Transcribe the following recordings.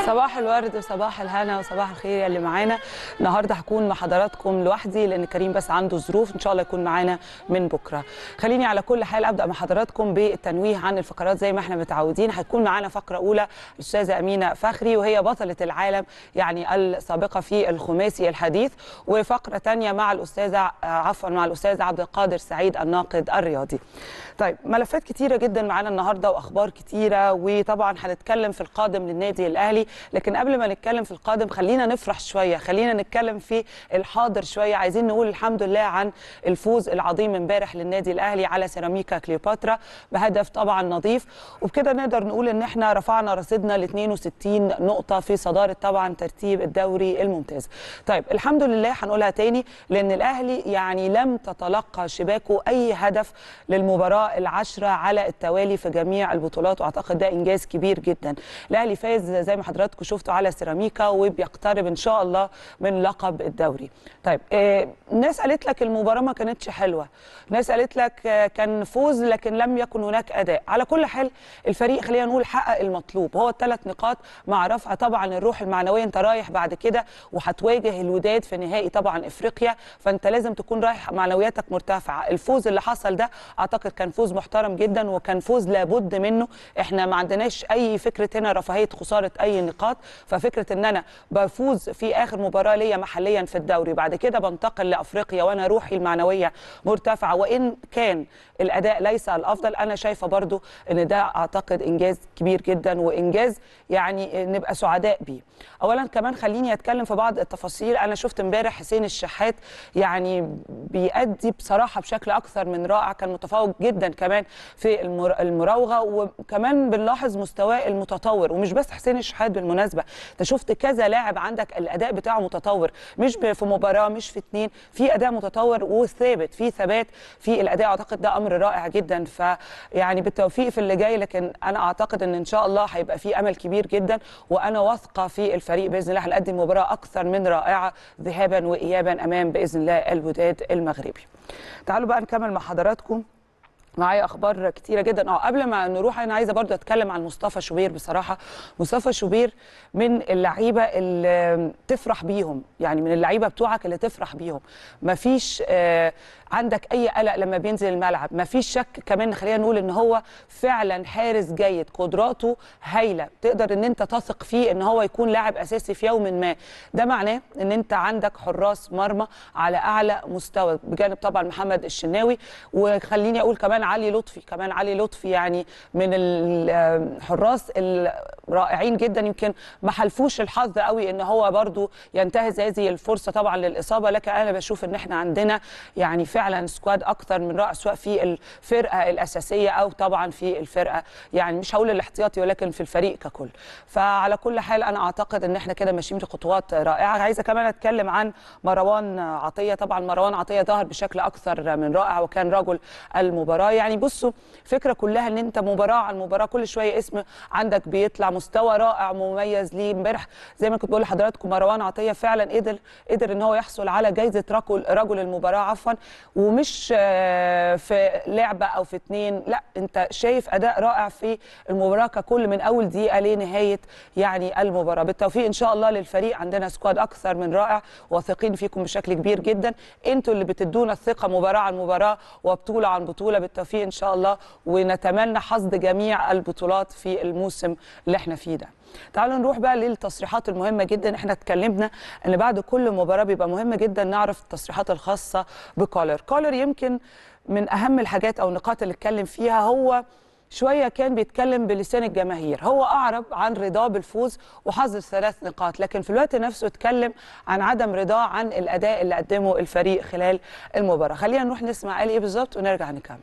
صباح الورد وصباح الهنا وصباح الخير يا اللي معانا النهارده هكون مع حضراتكم لوحدي لان كريم بس عنده ظروف ان شاء الله يكون معانا من بكره خليني على كل حال ابدا مع حضراتكم بالتنويه عن الفقرات زي ما احنا متعودين هتكون معانا فقره اولى الاستاذه امينه فخري وهي بطله العالم يعني السابقه في الخماسي الحديث وفقره ثانيه مع الاستاذه عفوا مع الاستاذ عبد القادر سعيد الناقد الرياضي طيب ملفات كتيره جدا معانا النهارده واخبار كتيره وطبعا هنتكلم في القادم للنادي الاهلي لكن قبل ما نتكلم في القادم خلينا نفرح شويه خلينا نتكلم في الحاضر شويه عايزين نقول الحمد لله عن الفوز العظيم امبارح للنادي الاهلي على سيراميكا كليوباترا بهدف طبعا نظيف وبكده نقدر نقول ان احنا رفعنا رصيدنا ل 62 نقطه في صداره طبعا ترتيب الدوري الممتاز طيب الحمد لله هنقولها تاني لان الاهلي يعني لم تتلقى شباكه اي هدف للمباراه العشره على التوالي في جميع البطولات واعتقد ده انجاز كبير جدا الاهلي فاز زي ما حضراتكم شفتوا على سيراميكا وبيقترب ان شاء الله من لقب الدوري طيب آه الناس قالت لك المباراه ما كانتش حلوه ناس قالت لك آه كان فوز لكن لم يكن هناك اداء على كل حال الفريق خلينا نقول حقق المطلوب هو الثلاث نقاط مع رفع طبعا الروح المعنويه انت رايح بعد كده وهتواجه الوداد في نهائي طبعا افريقيا فانت لازم تكون رايح معنوياتك مرتفعه الفوز اللي حصل ده اعتقد كان فوز محترم جدا وكان فوز لابد منه احنا ما عندناش اي فكره هنا رفاهيه خساره اي نقاط ففكره ان انا بفوز في اخر مباراه ليا محليا في الدوري بعد كده بنتقل لافريقيا وانا روحي المعنويه مرتفعه وان كان الاداء ليس الافضل انا شايفه برضو ان ده اعتقد انجاز كبير جدا وانجاز يعني نبقى سعداء بيه اولا كمان خليني اتكلم في بعض التفاصيل انا شفت امبارح حسين الشحات يعني بيأدي بصراحه بشكل اكثر من رائع كان متفوق جدا كمان في المراوغه وكمان بنلاحظ مستواه المتطور ومش بس حسين الشحات بالمناسبه انت شفت كذا لاعب عندك الاداء بتاعه متطور مش في مباراه مش في اتنين في اداء متطور وثابت في ثبات في الاداء اعتقد ده امر رائع جدا فيعني بالتوفيق في اللي جاي لكن انا اعتقد ان ان شاء الله هيبقى في امل كبير جدا وانا واثقه في الفريق باذن الله هنقدم مباراه اكثر من رائعه ذهابا وايابا امام باذن الله الوداد المغربي تعالوا بقى نكمل مع حضراتكم معايا اخبار كتيره جدا اه قبل ما نروح انا عايزه برضو اتكلم عن مصطفى شوبير بصراحه مصطفى شوبير من اللعيبه اللي تفرح بيهم يعني من اللعيبه بتوعك اللي تفرح بيهم مفيش آه عندك اي قلق لما بينزل الملعب مفيش شك كمان خلينا نقول ان هو فعلا حارس جيد قدراته هايله تقدر ان انت تثق فيه ان هو يكون لاعب اساسي في يوم ما ده معناه ان انت عندك حراس مرمى على اعلى مستوى بجانب طبعا محمد الشناوي وخليني اقول كمان علي لطفي كمان علي لطفي يعني من الحراس الرائعين جدا يمكن ما حلفوش الحظ قوي ان هو برضو ينتهز هذه الفرصه طبعا للاصابه لكن انا بشوف ان احنا عندنا يعني فعلا سكواد اكثر من رائع سواء في الفرقه الاساسيه او طبعا في الفرقه يعني مش هقول الاحتياطي ولكن في الفريق ككل فعلى كل حال انا اعتقد ان احنا كده ماشيين في خطوات رائعه عايزه كمان اتكلم عن مروان عطيه طبعا مروان عطيه ظهر بشكل اكثر من رائع وكان رجل المباراه يعني بصوا الفكره كلها ان انت مباراه عن مباراه كل شويه اسم عندك بيطلع مستوى رائع مميز ليه امبارح زي ما كنت بقول لحضراتكم مروان عطيه فعلا قدر قدر ان هو يحصل على جائزه رجل رجل المباراه عفوا ومش في لعبه او في اتنين لا انت شايف اداء رائع في المباراه ككل من اول دقيقه لنهايه يعني المباراه بالتوفيق ان شاء الله للفريق عندنا سكواد اكثر من رائع واثقين فيكم بشكل كبير جدا انتوا اللي بتدونا الثقه مباراه عن مباراه وبطوله عن بطوله بالتوفيق ان شاء الله ونتمنى حصد جميع البطولات في الموسم اللي احنا فيه ده تعالوا نروح بقى للتصريحات المهمه جدا احنا اتكلمنا ان بعد كل مباراه بيبقى مهم جدا نعرف التصريحات الخاصه بكولر كولر يمكن من اهم الحاجات او النقاط اللي اتكلم فيها هو شويه كان بيتكلم بلسان الجماهير هو اعرب عن رضاه بالفوز وحظ ثلاث نقاط لكن في الوقت نفسه اتكلم عن عدم رضاه عن الاداء اللي قدمه الفريق خلال المباراه خلينا نروح نسمع قال ايه بالظبط ونرجع نكمل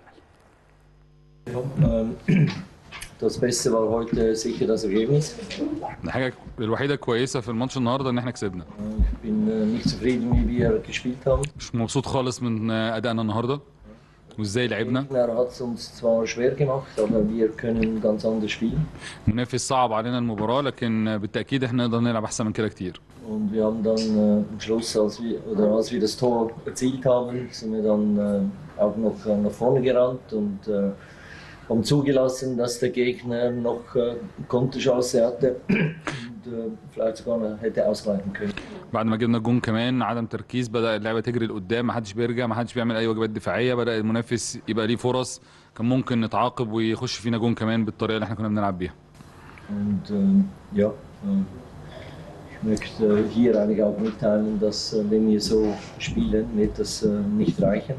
Das Beste war heute sicher das Ergebnis. الحاجة الوحيدة كويسة في الماتش النهاردة إن إحنا كسبنا. Ich bin nicht zufrieden, wie wir gespielt haben. مش مبسوط خالص من أدائنا النهاردة وإزاي لعبنا. Der hat es uns zwar schwer gemacht, aber wir können ganz anders spielen. منافس صعب علينا المباراة لكن بالتأكيد إحنا نقدر نلعب أحسن من كده كتير. Und wir haben dann äh, am Schluss, als wir, oder als wir das Tor erzielt haben, sind wir dann äh, auch noch äh, nach vorne gerannt und äh, haben zugelassen, dass der Gegner noch äh, Konterchance hatte. Und äh, vielleicht sogar noch hätte ausgleichen können. بعد ما جبنا الجون كمان عدم تركيز بدا اللعبه تجري لقدام ما حدش بيرجع ما حدش بيعمل اي واجبات دفاعيه بدا المنافس يبقى ليه فرص كان ممكن نتعاقب ويخش فينا جون كمان بالطريقه اللي احنا كنا بنلعب بيها Und ähm, ja, ähm, ich möchte äh, hier eigentlich auch mitteilen, dass äh, wenn wir so spielen, wird das äh, nicht reichen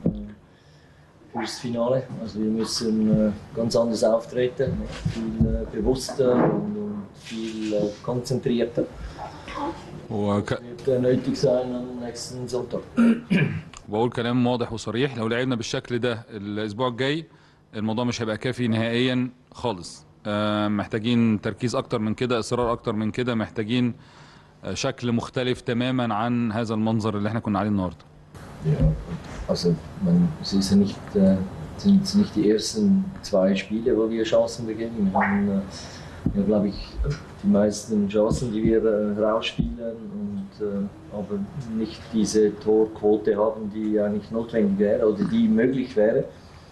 äh, fürs Finale. Also wir müssen äh, ganz anders auftreten, viel äh, bewusster und, und viel äh, konzentrierter. وك... Wird äh, nötig sein am nächsten Sonntag. بقول كلام واضح وصريح لو لعبنا بالشكل ده الاسبوع الجاي الموضوع مش هيبقى كافي نهائيا خالص آه، محتاجين تركيز اكتر من كده اصرار اكتر من كده محتاجين آه، شكل مختلف تماما عن هذا المنظر اللي احنا كنا عليه النهارده Ja, also man, es ist ja nicht, äh, sind jetzt nicht die ersten zwei Spiele, wo wir Chancen beginnen. Wir haben, äh, ja, glaube ich, die meisten Chancen, die wir äh, rausspielen, und, äh, aber nicht diese Torquote haben, die eigentlich notwendig wäre oder die möglich wäre.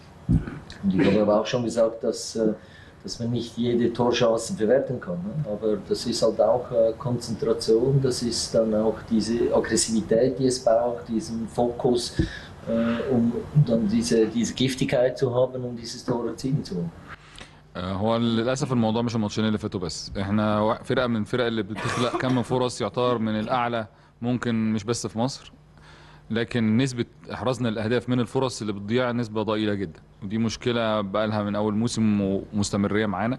Und ich habe aber auch schon gesagt, dass, äh, dass man nicht jede Torchance bewerten kann. Ne? Aber das ist halt auch äh, Konzentration, das ist dann auch diese Aggressivität, die es braucht, diesen Fokus, äh, um dann diese, diese Giftigkeit zu haben, um dieses Tor erzielen zu wollen. آه، هو للاسف الموضوع مش الماتشين اللي فاتوا بس احنا وا- فرقه من الفرق اللي بتخلق كم فرص يعتبر من الاعلى ممكن مش بس في مصر لكن نسبه احرازنا الاهداف من الفرص اللي بتضيع نسبه ضئيله جدا ودي مشكله بقى لها من اول موسم ومستمريه معانا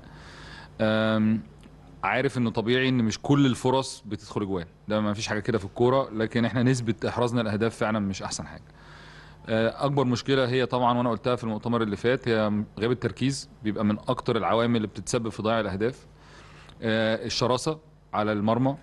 آم، عارف انه طبيعي ان مش كل الفرص بتدخل جوان ده ما فيش حاجه كده في الكوره لكن احنا نسبه احرازنا الاهداف فعلا مش احسن حاجه آه، اكبر مشكله هي طبعا وانا قلتها في المؤتمر اللي فات هي غياب التركيز بيبقى من اكتر العوامل اللي بتتسبب في ضياع الاهداف آه، الشراسه على المرمى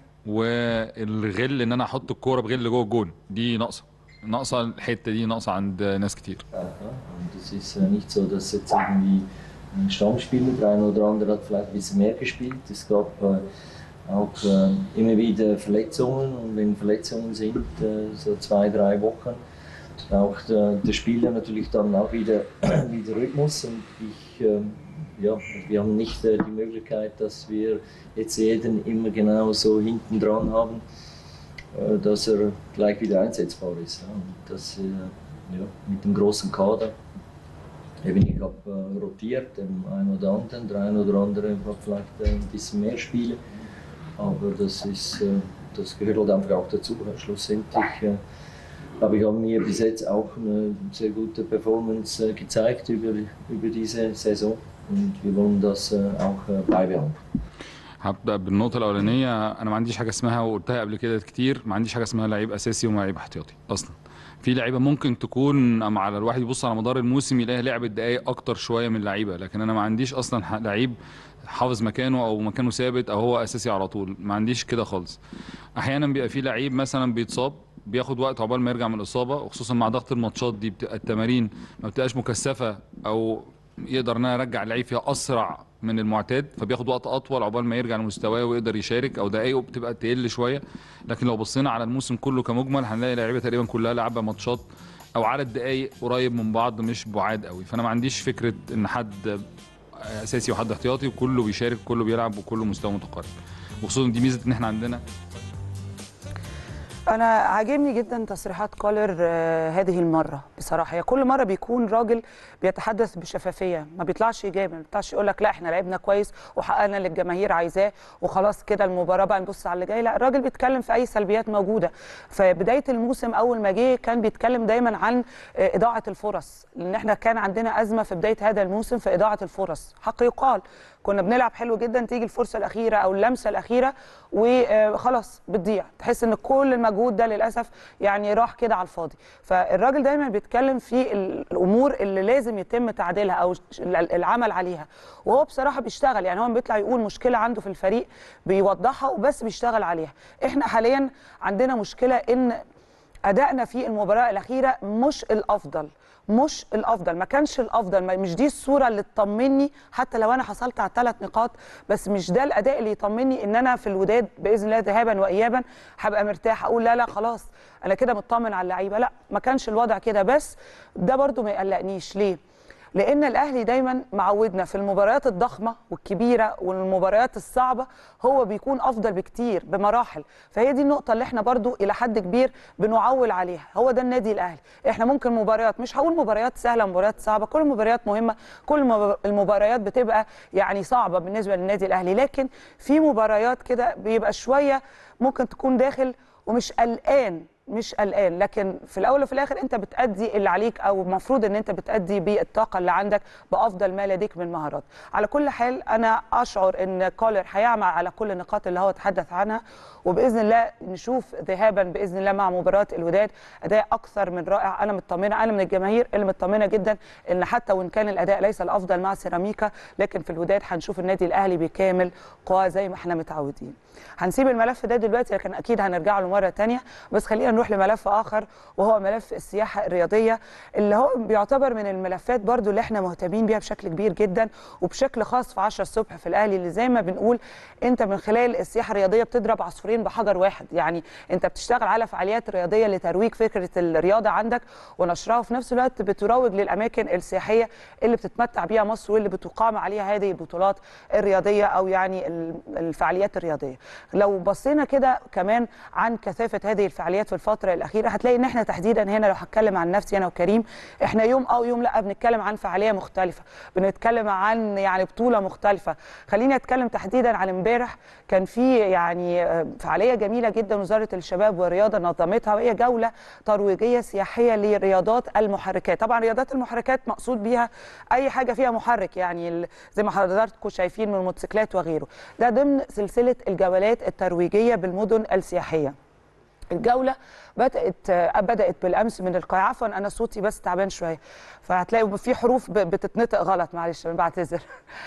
والغل ان انا احط الكوره بغل جوه الجون دي ناقصه ناقصه الحته دي ناقصه عند ناس كتير Aha. Und es ist äh, nicht so, dass jetzt irgendwie ein Stammspieler, der eine oder andere hat vielleicht ein bisschen mehr gespielt. Es gab äh, auch äh, immer wieder Verletzungen und wenn Verletzungen sind, äh, so zwei, drei Wochen, braucht äh, der Spieler natürlich dann auch wieder, wieder Rhythmus und ich, ähm, ja, wir haben nicht äh, die Möglichkeit, dass wir jetzt jeden immer genau so hinten dran haben, äh, dass er gleich wieder einsetzbar ist. Ja. Und das, äh, ja, mit dem großen Kader. Eben, ich habe äh, rotiert, dem einen oder anderen, der eine oder andere hat vielleicht äh, ein bisschen mehr Spiele, aber das, ist, äh, das gehört halt einfach auch dazu. Schlussendlich äh, glaube ich, haben wir bis jetzt auch eine sehr gute Performance äh, gezeigt über, über diese Saison und wir wollen das äh, auch äh, beibehalten. هبدا بالنقطه الاولانيه انا ما عنديش حاجه اسمها وقلتها قبل كده كتير ما عنديش حاجه اسمها لعيب اساسي ولاعيب احتياطي اصلا في لعيبه ممكن تكون اما على الواحد يبص على مدار الموسم يلاقي لعبت دقائق اكتر شويه من لعيبه لكن انا ما عنديش اصلا ح- لعيب حافظ مكانه او مكانه ثابت او هو اساسي على طول ما عنديش كده خالص احيانا بيبقى في لعيب مثلا بيتصاب بياخد وقت عقبال ما يرجع من الاصابه وخصوصا مع ضغط الماتشات دي بتبقى التمارين ما بتبقاش مكثفه او يقدر ان انا ارجع اللعيب فيها اسرع من المعتاد فبياخد وقت اطول عقبال ما يرجع لمستواه ويقدر يشارك او دقايقه بتبقى تقل شويه لكن لو بصينا على الموسم كله كمجمل هنلاقي لعيبه تقريبا كلها لعبه ماتشات او عدد دقايق قريب من بعض مش بعاد قوي فانا ما عنديش فكره ان حد اساسي وحد احتياطي وكله بيشارك وكله بيلعب وكله مستوى متقارب وخصوصا دي ميزه ان احنا عندنا انا عاجبني جدا تصريحات كولر آه، هذه المره بصراحه هي كل مره بيكون راجل بيتحدث بشفافيه ما بيطلعش ايجابي ما بيطلعش يقول لك لا احنا لعبنا كويس وحققنا اللي الجماهير عايزاه وخلاص كده المباراه بقى نبص على اللي جاي لا الراجل بيتكلم في اي سلبيات موجوده فبدايه الموسم اول ما جه كان بيتكلم دايما عن آه، اضاعه الفرص لان احنا كان عندنا ازمه في بدايه هذا الموسم في اضاعه الفرص حق يقال كنا بنلعب حلو جدا تيجي الفرصه الاخيره او اللمسه الاخيره وخلاص بتضيع تحس ان كل المجهود ده للاسف يعني راح كده على الفاضي فالراجل دايما بيتكلم في الامور اللي لازم يتم تعديلها او العمل عليها وهو بصراحه بيشتغل يعني هو بيطلع يقول مشكله عنده في الفريق بيوضحها وبس بيشتغل عليها احنا حاليا عندنا مشكله ان ادائنا في المباراه الاخيره مش الافضل مش الافضل ما كانش الافضل ما- مش دي الصوره اللي تطمني حتى لو انا حصلت على ثلاث نقاط بس مش ده الاداء اللي يطمني ان انا في الوداد باذن الله ذهابا وايابا هبقى مرتاح اقول لا لا خلاص انا كده مطمن على اللعيبه لا ما كانش الوضع كده بس ده برضو ما يقلقنيش ليه لان الاهلي دايما معودنا في المباريات الضخمه والكبيره والمباريات الصعبه هو بيكون افضل بكتير بمراحل فهي دي النقطه اللي احنا برضو الى حد كبير بنعول عليها هو ده النادي الاهلي احنا ممكن مباريات مش هقول مباريات سهله مباريات صعبه كل المباريات مهمه كل المب- المباريات بتبقى يعني صعبه بالنسبه للنادي الاهلي لكن في مباريات كده بيبقى شويه ممكن تكون داخل ومش قلقان مش قلقان لكن في الاول وفي الاخر انت بتادي اللي عليك او المفروض ان انت بتادي بالطاقه اللي عندك بافضل ما لديك من مهارات على كل حال انا اشعر ان كولر هيعمل على كل النقاط اللي هو تحدث عنها وباذن الله نشوف ذهابا باذن الله مع مباراه الوداد اداء اكثر من رائع انا مطمنه انا من الجماهير اللي مطمنه جدا ان حتى وان كان الاداء ليس الافضل مع سيراميكا لكن في الوداد هنشوف النادي الاهلي بكامل قواه زي ما احنا متعودين هنسيب الملف ده دلوقتي لكن اكيد هنرجع له مره تانية بس خلينا نروح لملف اخر وهو ملف السياحه الرياضيه اللي هو بيعتبر من الملفات برضو اللي احنا مهتمين بيها بشكل كبير جدا وبشكل خاص في 10 الصبح في الاهلي اللي زي ما بنقول انت من خلال السياحه الرياضيه بتضرب عصفورين بحجر واحد يعني انت بتشتغل على فعاليات رياضيه لترويج فكره الرياضه عندك ونشرها وفي نفس الوقت بتروج للاماكن السياحيه اللي بتتمتع بيها مصر واللي بتقام عليها هذه البطولات الرياضيه او يعني ال- الفعاليات الرياضيه لو بصينا كده كمان عن كثافه هذه الفعاليات في الفتره الاخيره هتلاقي ان احنا تحديدا هنا لو هتكلم عن نفسي انا وكريم احنا يوم او يوم لا بنتكلم عن فعاليه مختلفه بنتكلم عن يعني بطوله مختلفه خليني اتكلم تحديدا عن امبارح كان في يعني آه، فعاليه جميله جدا وزاره الشباب والرياضه نظمتها وهي جوله ترويجيه سياحيه لرياضات المحركات طبعا رياضات المحركات مقصود بيها اي حاجه فيها محرك يعني ال- زي ما حضراتكم شايفين من الموتوسيكلات وغيره ده ضمن سلسله الجولات الترويجيه بالمدن السياحيه الجوله بدات آه، بدات بالامس من القاهره عفوا انا صوتي بس تعبان شويه فهتلاقوا في حروف ب- بتتنطق غلط معلش انا بعتذر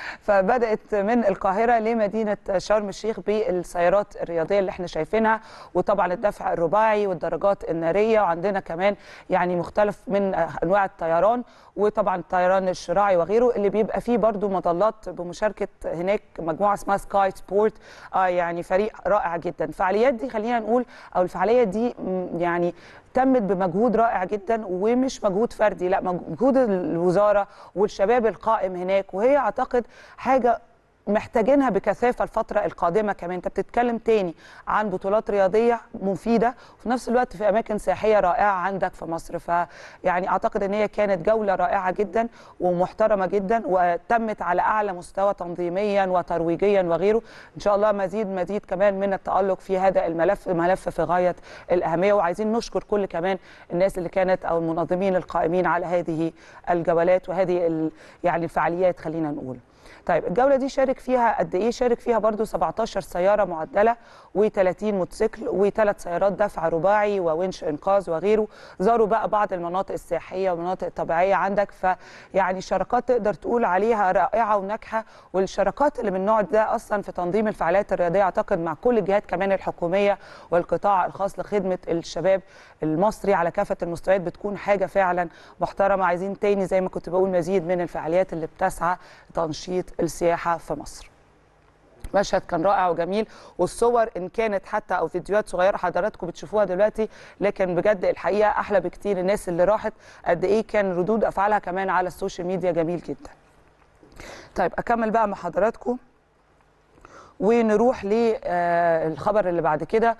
فبدات من القاهره لمدينه شرم الشيخ بالسيارات الرياضيه اللي احنا شايفينها وطبعا الدفع الرباعي والدراجات الناريه وعندنا كمان يعني مختلف من آه، انواع الطيران وطبعا الطيران الشراعي وغيره اللي بيبقى فيه برضو مظلات بمشاركه هناك مجموعه اسمها سكاي سبورت آه يعني فريق رائع جدا الفعاليات دي خلينا نقول او الفعاليه دي م، يعني تمت بمجهود رائع جدا ومش مجهود فردي لا مجهود الوزاره والشباب القائم هناك وهي اعتقد حاجه محتاجينها بكثافه الفتره القادمه كمان انت بتتكلم تاني عن بطولات رياضيه مفيده وفي نفس الوقت في اماكن سياحيه رائعه عندك في مصر فيعني اعتقد ان هي كانت جوله رائعه جدا ومحترمه جدا وتمت على اعلى مستوى تنظيميا وترويجيا وغيره ان شاء الله مزيد مزيد كمان من التالق في هذا الملف ملف في غايه الاهميه وعايزين نشكر كل كمان الناس اللي كانت او المنظمين القائمين على هذه الجولات وهذه ال- يعني الفعاليات خلينا نقول طيب الجوله دي شارك فيها قد ايه شارك فيها برضو 17 سياره معدله و30 موتوسيكل وثلاث سيارات دفع رباعي وونش انقاذ وغيره زاروا بقى بعض المناطق السياحيه والمناطق الطبيعيه عندك فيعني شراكات تقدر تقول عليها رائعه وناجحه والشراكات اللي من النوع ده اصلا في تنظيم الفعاليات الرياضيه اعتقد مع كل الجهات كمان الحكوميه والقطاع الخاص لخدمه الشباب المصري على كافه المستويات بتكون حاجه فعلا محترمه عايزين تاني زي ما كنت بقول مزيد من الفعاليات اللي بتسعى لتنشيط السياحه في مصر مشهد كان رائع وجميل والصور ان كانت حتى او فيديوهات صغيره حضراتكم بتشوفوها دلوقتي لكن بجد الحقيقه احلى بكتير الناس اللي راحت قد ايه كان ردود افعالها كمان على السوشيال ميديا جميل جدا. طيب اكمل بقى مع حضراتكم ونروح للخبر اللي بعد كده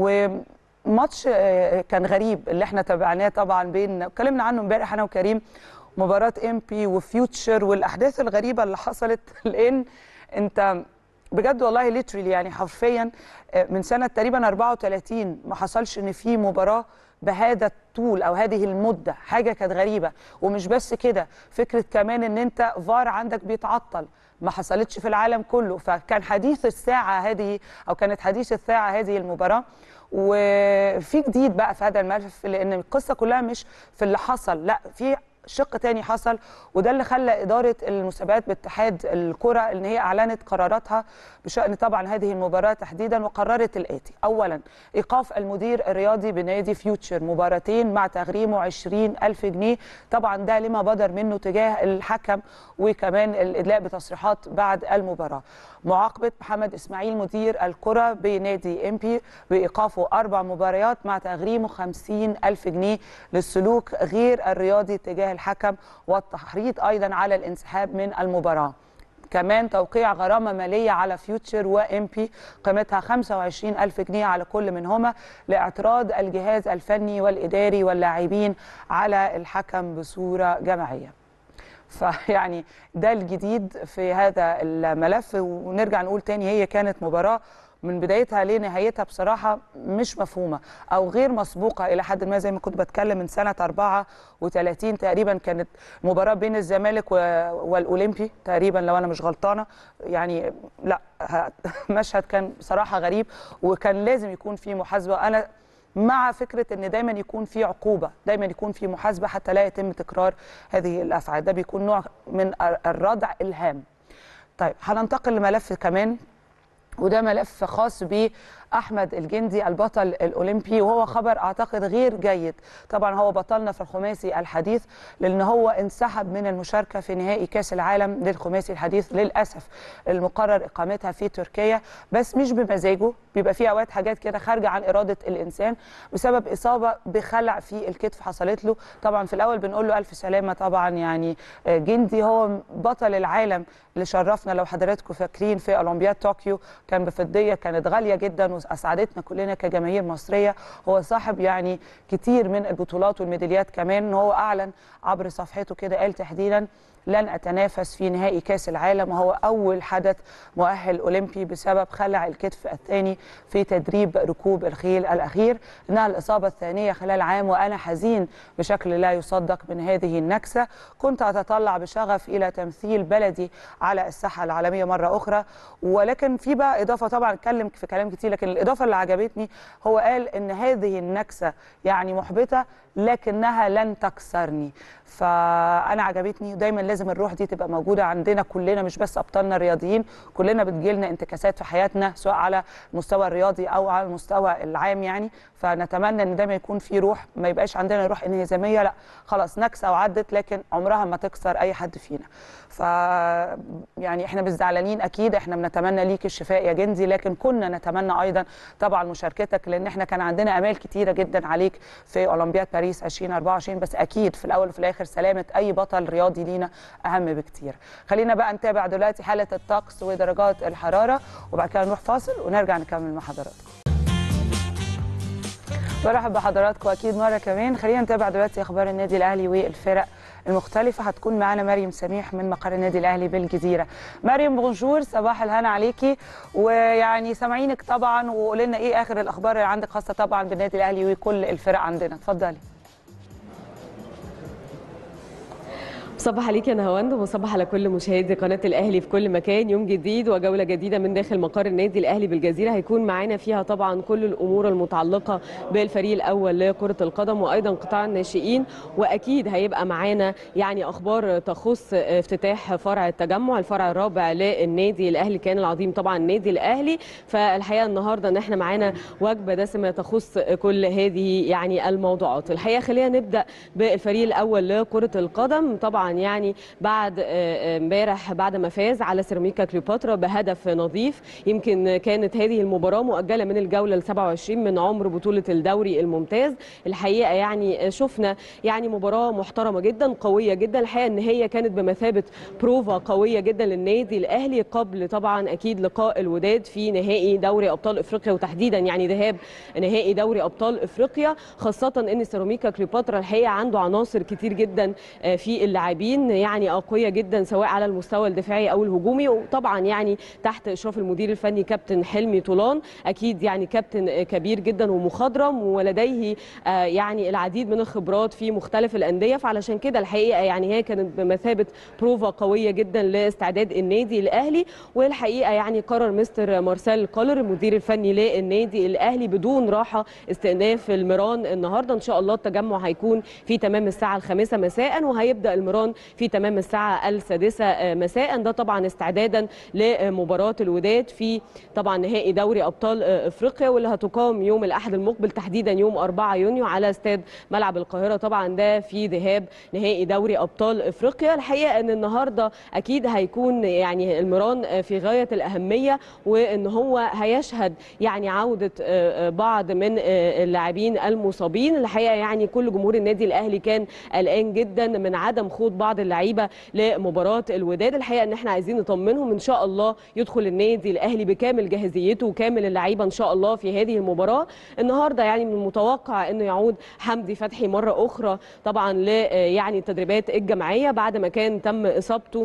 وماتش آه، كان غريب اللي احنا تابعناه طبعا بين اتكلمنا عنه امبارح انا وكريم مباراه ام بي وفيوتشر والاحداث الغريبه اللي حصلت لان انت بجد والله ليترلي يعني حرفيا آه، من سنه تقريبا 34 ما حصلش ان في مباراه بهذا الطول او هذه المده حاجه كانت غريبه ومش بس كده فكره كمان ان انت فار عندك بيتعطل ما حصلتش في العالم كله فكان حديث الساعه هذه او كانت حديث الساعه هذه المباراه وفي جديد بقى في هذا الملف لان القصه كلها مش في اللي حصل لا في شق تاني حصل وده اللي خلى اداره المسابقات باتحاد الكره ان هي اعلنت قراراتها بشان طبعا هذه المباراه تحديدا وقررت الاتي اولا ايقاف المدير الرياضي بنادي فيوتشر مباراتين مع تغريمه 20 الف جنيه طبعا ده لما بدر منه تجاه الحكم وكمان الادلاء بتصريحات بعد المباراه معاقبه محمد اسماعيل مدير الكره بنادي ام بي بايقافه اربع مباريات مع تغريمه 50 الف جنيه للسلوك غير الرياضي تجاه اتجاه الحكم والتحريض ايضا على الانسحاب من المباراه كمان توقيع غرامة مالية على فيوتشر وإمبي قيمتها 25 ألف جنيه على كل منهما لاعتراض الجهاز الفني والإداري واللاعبين على الحكم بصورة جماعية فيعني ده الجديد في هذا الملف ونرجع نقول تاني هي كانت مباراة من بدايتها لنهايتها بصراحة مش مفهومة أو غير مسبوقة إلى حد ما زي ما كنت بتكلم من سنة 34 تقريبا كانت مباراة بين الزمالك و- والأولمبي تقريبا لو أنا مش غلطانة يعني لا ه- مشهد كان بصراحة غريب وكان لازم يكون فيه محاسبة أنا مع فكرة أن دايما يكون في عقوبة دايما يكون في محاسبة حتى لا يتم تكرار هذه الأفعال ده بيكون نوع من الردع الهام طيب هننتقل لملف كمان وده ملف خاص بأحمد الجندي البطل الأولمبي وهو خبر أعتقد غير جيد طبعا هو بطلنا في الخماسي الحديث لأن هو انسحب من المشاركة في نهائي كأس العالم للخماسي الحديث للأسف المقرر إقامتها في تركيا بس مش بمزاجه بيبقى في أوقات حاجات كده خارجة عن إرادة الإنسان بسبب إصابة بخلع في الكتف حصلت له طبعا في الأول بنقول له ألف سلامة طبعا يعني آه، جندي هو بطل العالم اللي شرفنا لو حضراتكم فاكرين في اولمبياد طوكيو كان بفضيه كانت غاليه جدا واسعدتنا كلنا كجماهير مصريه هو صاحب يعني كتير من البطولات والميداليات كمان هو اعلن عبر صفحته كده قال تحديدا لن اتنافس في نهائي كاس العالم وهو اول حدث مؤهل اولمبي بسبب خلع الكتف الثاني في تدريب ركوب الخيل الاخير انها الاصابه الثانيه خلال عام وانا حزين بشكل لا يصدق من هذه النكسه كنت اتطلع بشغف الى تمثيل بلدي على الساحه العالميه مره اخرى ولكن في بقى اضافه طبعا اتكلم في كلام كتير لكن الاضافه اللي عجبتني هو قال ان هذه النكسه يعني محبطه لكنها لن تكسرني فانا عجبتني ودايما لازم الروح دي تبقى موجوده عندنا كلنا مش بس ابطالنا الرياضيين كلنا بتجيلنا انتكاسات في حياتنا سواء على المستوى الرياضي او على المستوى العام يعني فنتمنى ان دايما يكون في روح ما يبقاش عندنا روح انهزاميه لا خلاص نكسه وعدت لكن عمرها ما تكسر اي حد فينا ف يعني احنا مش زعلانين اكيد احنا بنتمنى ليك الشفاء يا جندي لكن كنا نتمنى ايضا طبعا مشاركتك لان احنا كان عندنا امال كتيره جدا عليك في اولمبياد باريس 2024 بس اكيد في الاول وفي الاخر سلامه اي بطل رياضي لينا اهم بكتير خلينا بقى نتابع دلوقتي حاله الطقس ودرجات الحراره وبعد كده نروح فاصل ونرجع نكمل مع حضراتكم برحب بحضراتكم اكيد مره كمان خلينا نتابع دلوقتي اخبار النادي الاهلي والفرق المختلفة هتكون معانا مريم سميح من مقر النادي الأهلي بالجزيرة مريم بونجور صباح الهنا عليكي ويعني سامعينك طبعا وقولي لنا إيه آخر الأخبار اللي عندك خاصة طبعا بالنادي الأهلي وكل الفرق عندنا اتفضلي صباح عليك يا نهاوند وصباح على كل مشاهدي قناه الاهلي في كل مكان يوم جديد وجوله جديده من داخل مقر النادي الاهلي بالجزيره هيكون معانا فيها طبعا كل الامور المتعلقه بالفريق الاول لكره القدم وايضا قطاع الناشئين واكيد هيبقى معانا يعني اخبار تخص افتتاح فرع التجمع الفرع الرابع للنادي الاهلي كان العظيم طبعا النادي الاهلي فالحقيقه النهارده ان احنا معانا وجبه دسمه تخص كل هذه يعني الموضوعات الحقيقه خلينا نبدا بالفريق الاول لكره القدم طبعا يعني بعد امبارح بعد ما فاز على سيراميكا كليوباترا بهدف نظيف يمكن كانت هذه المباراه مؤجله من الجوله ال 27 من عمر بطوله الدوري الممتاز الحقيقه يعني شفنا يعني مباراه محترمه جدا قويه جدا الحقيقه ان هي كانت بمثابه بروفا قويه جدا للنادي الاهلي قبل طبعا اكيد لقاء الوداد في نهائي دوري ابطال افريقيا وتحديدا يعني ذهاب نهائي دوري ابطال افريقيا خاصه ان سيراميكا كليوباترا الحقيقه عنده عناصر كتير جدا في اللاعبين يعني اقوياء جدا سواء على المستوى الدفاعي او الهجومي وطبعا يعني تحت اشراف المدير الفني كابتن حلمي طولان اكيد يعني كابتن كبير جدا ومخضرم ولديه يعني العديد من الخبرات في مختلف الانديه فعلشان كده الحقيقه يعني هي كانت بمثابه بروفا قويه جدا لاستعداد النادي الاهلي والحقيقه يعني قرر مستر مارسيل كولر المدير الفني للنادي الاهلي بدون راحه استئناف المران النهارده ان شاء الله التجمع هيكون في تمام الساعه الخامسه مساء وهيبدا المران المران في تمام الساعه السادسه مساء ده طبعا استعدادا لمباراه الوداد في طبعا نهائي دوري ابطال افريقيا واللي هتقام يوم الاحد المقبل تحديدا يوم 4 يونيو على استاد ملعب القاهره طبعا ده في ذهاب نهائي دوري ابطال افريقيا الحقيقه ان النهارده اكيد هيكون يعني المران في غايه الاهميه وان هو هيشهد يعني عوده بعض من اللاعبين المصابين الحقيقه يعني كل جمهور النادي الاهلي كان قلقان جدا من عدم خوض بعض اللعيبه لمباراه الوداد الحقيقه ان احنا عايزين نطمنهم ان شاء الله يدخل النادي الاهلي بكامل جاهزيته وكامل اللعيبه ان شاء الله في هذه المباراه النهارده يعني من المتوقع انه يعود حمدي فتحي مره اخرى طبعا ل يعني التدريبات الجماعيه بعد ما كان تم اصابته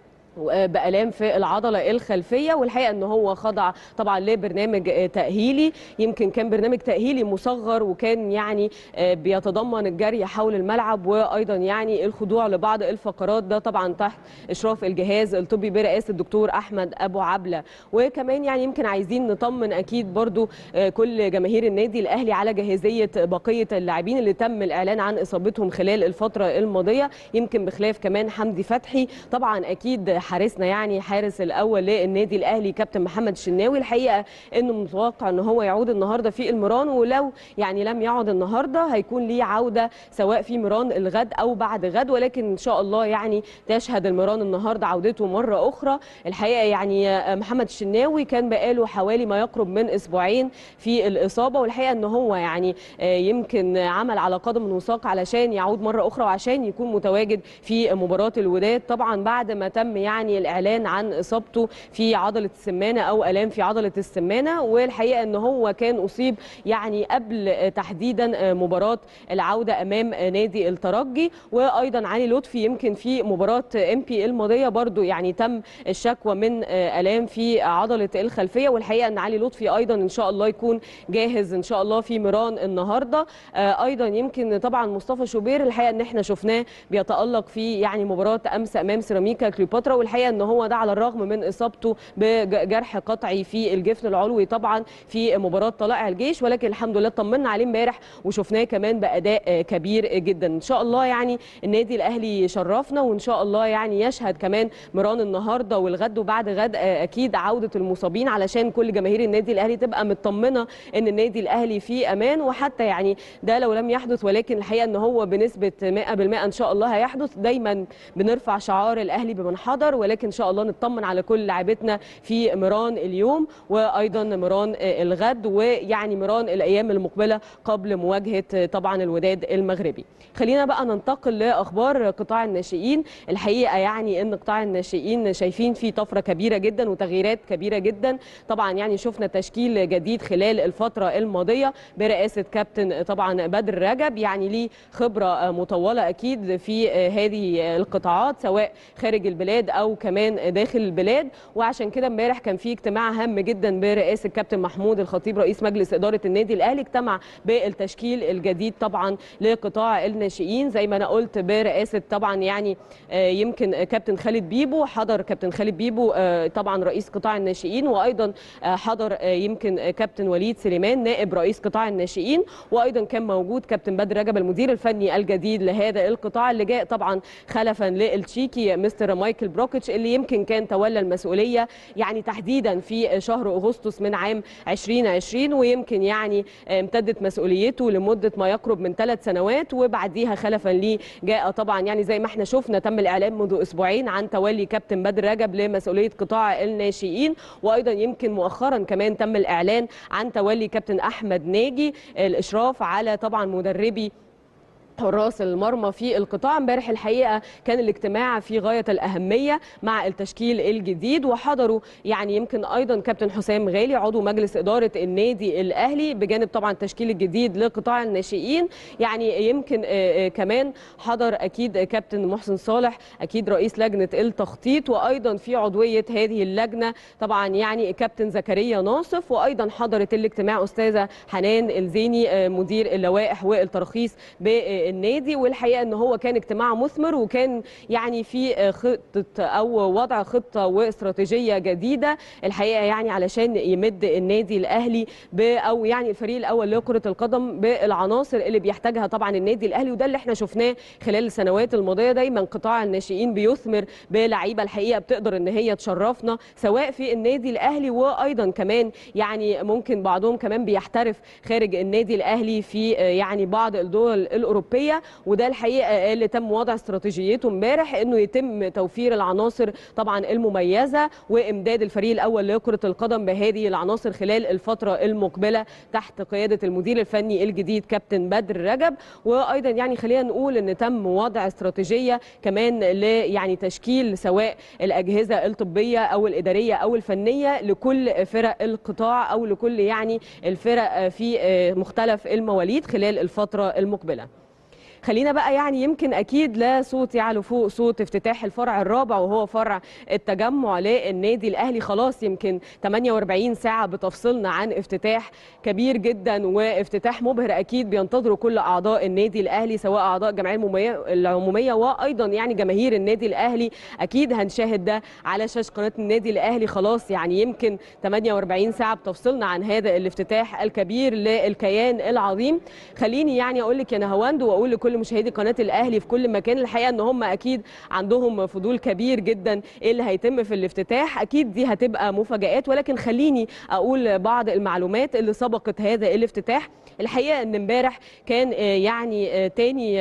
بألام في العضلة الخلفية والحقيقة أنه هو خضع طبعا لبرنامج تأهيلي يمكن كان برنامج تأهيلي مصغر وكان يعني بيتضمن الجري حول الملعب وأيضا يعني الخضوع لبعض الفقرات ده طبعا تحت إشراف الجهاز الطبي برئاسة الدكتور أحمد أبو عبلة وكمان يعني يمكن عايزين نطمن أكيد برضو كل جماهير النادي الأهلي على جاهزية بقية اللاعبين اللي تم الإعلان عن إصابتهم خلال الفترة الماضية يمكن بخلاف كمان حمدي فتحي طبعا أكيد حارسنا يعني حارس الاول للنادي الاهلي كابتن محمد الشناوي الحقيقه انه متوقع ان هو يعود النهارده في المران ولو يعني لم يعد النهارده هيكون ليه عوده سواء في مران الغد او بعد غد ولكن ان شاء الله يعني تشهد المران النهارده عودته مره اخرى الحقيقه يعني محمد الشناوي كان بقاله حوالي ما يقرب من اسبوعين في الاصابه والحقيقه ان هو يعني يمكن عمل على قدم وساق علشان يعود مره اخرى وعشان يكون متواجد في مباراه الوداد طبعا بعد ما تم يعني يعني الاعلان عن اصابته في عضله السمانه او الام في عضله السمانه والحقيقه ان هو كان اصيب يعني قبل تحديدا مباراه العوده امام نادي الترجي وايضا علي لطفي يمكن في مباراه ام بي الماضيه برضو يعني تم الشكوى من الام في عضله الخلفيه والحقيقه ان علي لطفي ايضا ان شاء الله يكون جاهز ان شاء الله في ميران النهارده ايضا يمكن طبعا مصطفى شوبير الحقيقه ان احنا شفناه بيتالق في يعني مباراه امس امام سيراميكا كليوباترا والحقيقه ان هو ده على الرغم من اصابته بجرح قطعي في الجفن العلوي طبعا في مباراه طلائع الجيش ولكن الحمد لله طمنا عليه امبارح وشفناه كمان باداء كبير جدا ان شاء الله يعني النادي الاهلي شرفنا وان شاء الله يعني يشهد كمان مران النهارده والغد وبعد غد اكيد عوده المصابين علشان كل جماهير النادي الاهلي تبقى مطمنه ان النادي الاهلي في امان وحتى يعني ده لو لم يحدث ولكن الحقيقه ان هو بنسبه 100% ان شاء الله هيحدث دايما بنرفع شعار الاهلي بمن حضر ولكن ان شاء الله نطمن على كل لاعبتنا في ميران اليوم وايضا ميران الغد ويعني ميران الايام المقبله قبل مواجهه طبعا الوداد المغربي خلينا بقى ننتقل لاخبار قطاع الناشئين الحقيقه يعني ان قطاع الناشئين شايفين فيه طفره كبيره جدا وتغييرات كبيره جدا طبعا يعني شفنا تشكيل جديد خلال الفتره الماضيه برئاسه كابتن طبعا بدر رجب يعني ليه خبره مطوله اكيد في هذه القطاعات سواء خارج البلاد او كمان داخل البلاد وعشان كده امبارح كان في اجتماع هام جدا برئاسه الكابتن محمود الخطيب رئيس مجلس اداره النادي الاهلي اجتمع بالتشكيل الجديد طبعا لقطاع الناشئين زي ما انا قلت برئاسه طبعا يعني يمكن كابتن خالد بيبو حضر كابتن خالد بيبو طبعا رئيس قطاع الناشئين وايضا حضر يمكن كابتن وليد سليمان نائب رئيس قطاع الناشئين وايضا كان موجود كابتن بدر رجب المدير الفني الجديد لهذا القطاع اللي جاء طبعا خلفا للتشيكي مستر مايكل بروكيتش اللي يمكن كان تولى المسؤوليه يعني تحديدا في شهر اغسطس من عام 2020 ويمكن يعني امتدت مسؤوليته لمده ما يقرب من ثلاث سنوات وبعديها خلفا ليه جاء طبعا يعني زي ما احنا شفنا تم الاعلان منذ اسبوعين عن تولي كابتن بدر رجب لمسؤوليه قطاع الناشئين وايضا يمكن مؤخرا كمان تم الاعلان عن تولي كابتن احمد ناجي الاشراف على طبعا مدربي حراس المرمى في القطاع امبارح الحقيقه كان الاجتماع في غايه الاهميه مع التشكيل الجديد وحضروا يعني يمكن ايضا كابتن حسام غالي عضو مجلس اداره النادي الاهلي بجانب طبعا التشكيل الجديد لقطاع الناشئين يعني يمكن كمان حضر اكيد كابتن محسن صالح اكيد رئيس لجنه التخطيط وايضا في عضويه هذه اللجنه طبعا يعني كابتن زكريا ناصف وايضا حضرت الاجتماع استاذه حنان الزيني مدير اللوائح والترخيص ب للنادي والحقيقه ان هو كان اجتماع مثمر وكان يعني في خطه او وضع خطه واستراتيجيه جديده الحقيقه يعني علشان يمد النادي الاهلي ب او يعني الفريق الاول لكره القدم بالعناصر اللي بيحتاجها طبعا النادي الاهلي وده اللي احنا شفناه خلال السنوات الماضيه دايما قطاع الناشئين بيثمر بلعيبه الحقيقه بتقدر ان هي تشرفنا سواء في النادي الاهلي وايضا كمان يعني ممكن بعضهم كمان بيحترف خارج النادي الاهلي في يعني بعض الدول الاوروبيه وده الحقيقه اللي تم وضع استراتيجيته امبارح انه يتم توفير العناصر طبعا المميزه وامداد الفريق الاول لكره القدم بهذه العناصر خلال الفتره المقبله تحت قياده المدير الفني الجديد كابتن بدر رجب وايضا يعني خلينا نقول ان تم وضع استراتيجيه كمان ل يعني تشكيل سواء الاجهزه الطبيه او الاداريه او الفنيه لكل فرق القطاع او لكل يعني الفرق في مختلف المواليد خلال الفتره المقبله خلينا بقى يعني يمكن اكيد لا صوت يعلو فوق صوت افتتاح الفرع الرابع وهو فرع التجمع للنادي الاهلي خلاص يمكن 48 ساعه بتفصلنا عن افتتاح كبير جدا وافتتاح مبهر اكيد بينتظره كل اعضاء النادي الاهلي سواء اعضاء الجمعيه العموميه وايضا يعني جماهير النادي الاهلي اكيد هنشاهد ده على شاشه قناه النادي الاهلي خلاص يعني يمكن 48 ساعه بتفصلنا عن هذا الافتتاح الكبير للكيان العظيم خليني يعني اقول لك يا نهاوند واقول لكل كل مشاهدي قناه الاهلي في كل مكان الحقيقه ان هم اكيد عندهم فضول كبير جدا ايه اللي هيتم في الافتتاح اكيد دي هتبقى مفاجات ولكن خليني اقول بعض المعلومات اللي سبقت هذا الافتتاح الحقيقه ان امبارح كان يعني تاني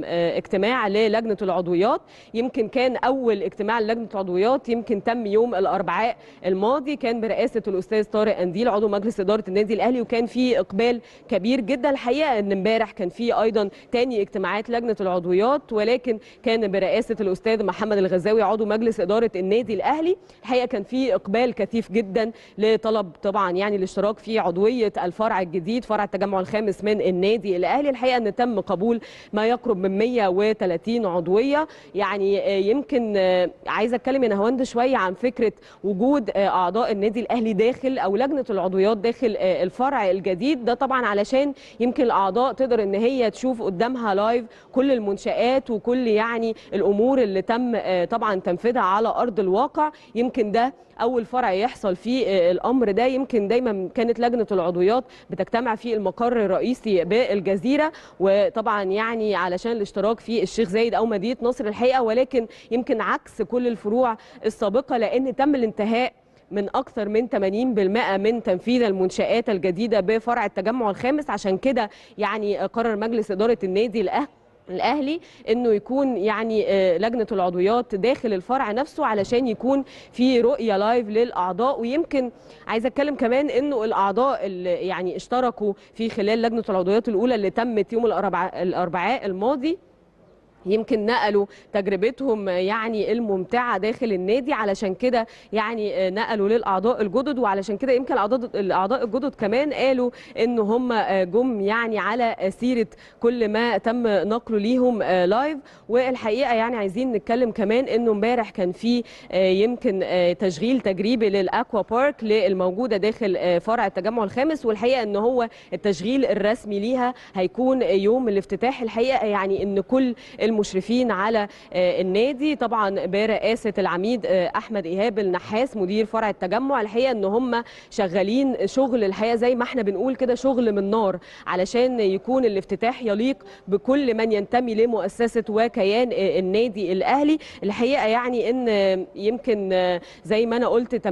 اجتماع للجنه العضويات يمكن كان اول اجتماع للجنه العضويات يمكن تم يوم الاربعاء الماضي كان برئاسه الاستاذ طارق انديل عضو مجلس اداره النادي الاهلي وكان في اقبال كبير جدا الحقيقه ان امبارح كان في ايضا تاني اجتماعات لجنه العضويات ولكن كان برئاسه الاستاذ محمد الغزاوي عضو مجلس اداره النادي الاهلي الحقيقه كان في اقبال كثيف جدا لطلب طبعا يعني الاشتراك في عضويه الفرع الجديد فرع التجمع الخامس من النادي الاهلي الحقيقه ان تم قبول ما يقرب من 130 عضويه يعني يمكن عايزه اتكلم يا نهاوند شويه عن فكره وجود اعضاء النادي الاهلي داخل او لجنه العضويات داخل الفرع الجديد ده طبعا علشان يمكن الاعضاء تقدر ان هي تشوف قدامها لايف كل المنشآت وكل يعني الامور اللي تم طبعا تنفيذها على ارض الواقع يمكن ده اول فرع يحصل فيه الامر ده يمكن دايما كانت لجنه العضويات بتجتمع في المقر الرئيسي بالجزيره وطبعا يعني علشان الاشتراك في الشيخ زايد او مدينه نصر الحقيقه ولكن يمكن عكس كل الفروع السابقه لان تم الانتهاء من اكثر من 80% من تنفيذ المنشآت الجديده بفرع التجمع الخامس عشان كده يعني قرر مجلس اداره النادي الاهلي الاهلي انه يكون يعني لجنه العضويات داخل الفرع نفسه علشان يكون في رؤيه لايف للاعضاء ويمكن عايزه اتكلم كمان انه الاعضاء اللي يعني اشتركوا في خلال لجنه العضويات الاولى اللي تمت يوم الاربعاء الماضي يمكن نقلوا تجربتهم يعني الممتعه داخل النادي علشان كده يعني نقلوا للاعضاء الجدد وعلشان كده يمكن الاعضاء الاعضاء الجدد كمان قالوا ان هم جم يعني على سيره كل ما تم نقله ليهم لايف والحقيقه يعني عايزين نتكلم كمان انه امبارح كان في يمكن تشغيل تجريبي للاكوا بارك الموجوده داخل فرع التجمع الخامس والحقيقه ان هو التشغيل الرسمي ليها هيكون يوم الافتتاح الحقيقه يعني ان كل المشرفين على النادي طبعا برئاسه العميد احمد ايهاب النحاس مدير فرع التجمع الحقيقه ان هم شغالين شغل الحقيقه زي ما احنا بنقول كده شغل من نار علشان يكون الافتتاح يليق بكل من ينتمي لمؤسسه وكيان النادي الاهلي الحقيقه يعني ان يمكن زي ما انا قلت 80%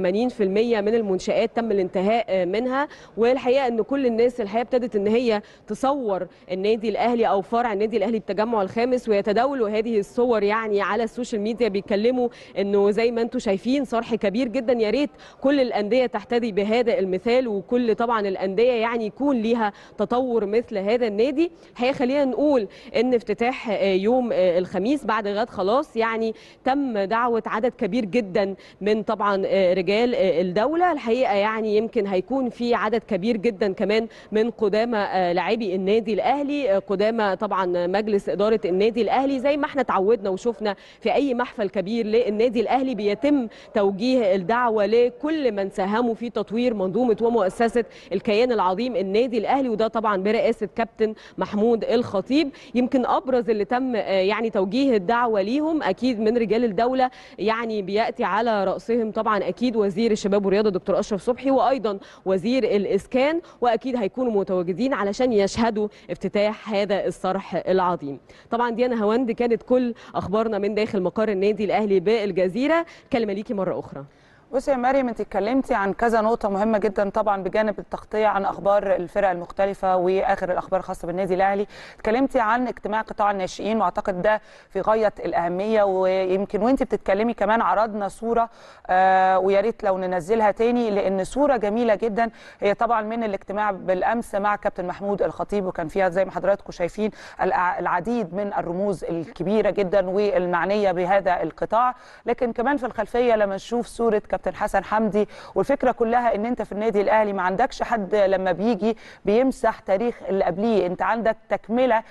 من المنشات تم الانتهاء منها والحقيقه ان كل الناس الحقيقه ابتدت ان هي تصور النادي الاهلي او فرع النادي الاهلي التجمع الخامس ويتداولوا هذه الصور يعني على السوشيال ميديا بيتكلموا انه زي ما انتم شايفين صرح كبير جدا يا ريت كل الانديه تحتذي بهذا المثال وكل طبعا الانديه يعني يكون ليها تطور مثل هذا النادي الحقيقه خلينا نقول ان افتتاح يوم الخميس بعد غد خلاص يعني تم دعوه عدد كبير جدا من طبعا رجال الدوله الحقيقه يعني يمكن هيكون في عدد كبير جدا كمان من قدامى لاعبي النادي الاهلي قدامى طبعا مجلس اداره النادي الاهلي الاهلي زي ما احنا اتعودنا وشفنا في اي محفل كبير للنادي الاهلي بيتم توجيه الدعوه لكل من ساهموا في تطوير منظومه ومؤسسه الكيان العظيم النادي الاهلي وده طبعا برئاسه كابتن محمود الخطيب يمكن ابرز اللي تم يعني توجيه الدعوه ليهم اكيد من رجال الدوله يعني بياتي على راسهم طبعا اكيد وزير الشباب والرياضه دكتور اشرف صبحي وايضا وزير الاسكان واكيد هيكونوا متواجدين علشان يشهدوا افتتاح هذا الصرح العظيم طبعا ديانا هوند كانت كل اخبارنا من داخل مقر النادي الاهلي بالجزيره كلمه ليكي مره اخرى بصي يا مريم انت اتكلمتي عن كذا نقطه مهمه جدا طبعا بجانب التغطيه عن اخبار الفرق المختلفه واخر الاخبار الخاصه بالنادي الاهلي اتكلمتي عن اجتماع قطاع الناشئين واعتقد ده في غايه الاهميه ويمكن وانت بتتكلمي كمان عرضنا صوره آه ويا ريت لو ننزلها تاني لان صوره جميله جدا هي طبعا من الاجتماع بالامس مع كابتن محمود الخطيب وكان فيها زي ما حضراتكم شايفين العديد من الرموز الكبيره جدا والمعنيه بهذا القطاع لكن كمان في الخلفيه لما نشوف صوره كابتن حسن حمدي والفكره كلها ان انت في النادي الاهلي ما عندكش حد لما بيجي بيمسح تاريخ اللي قبليه انت عندك تكمله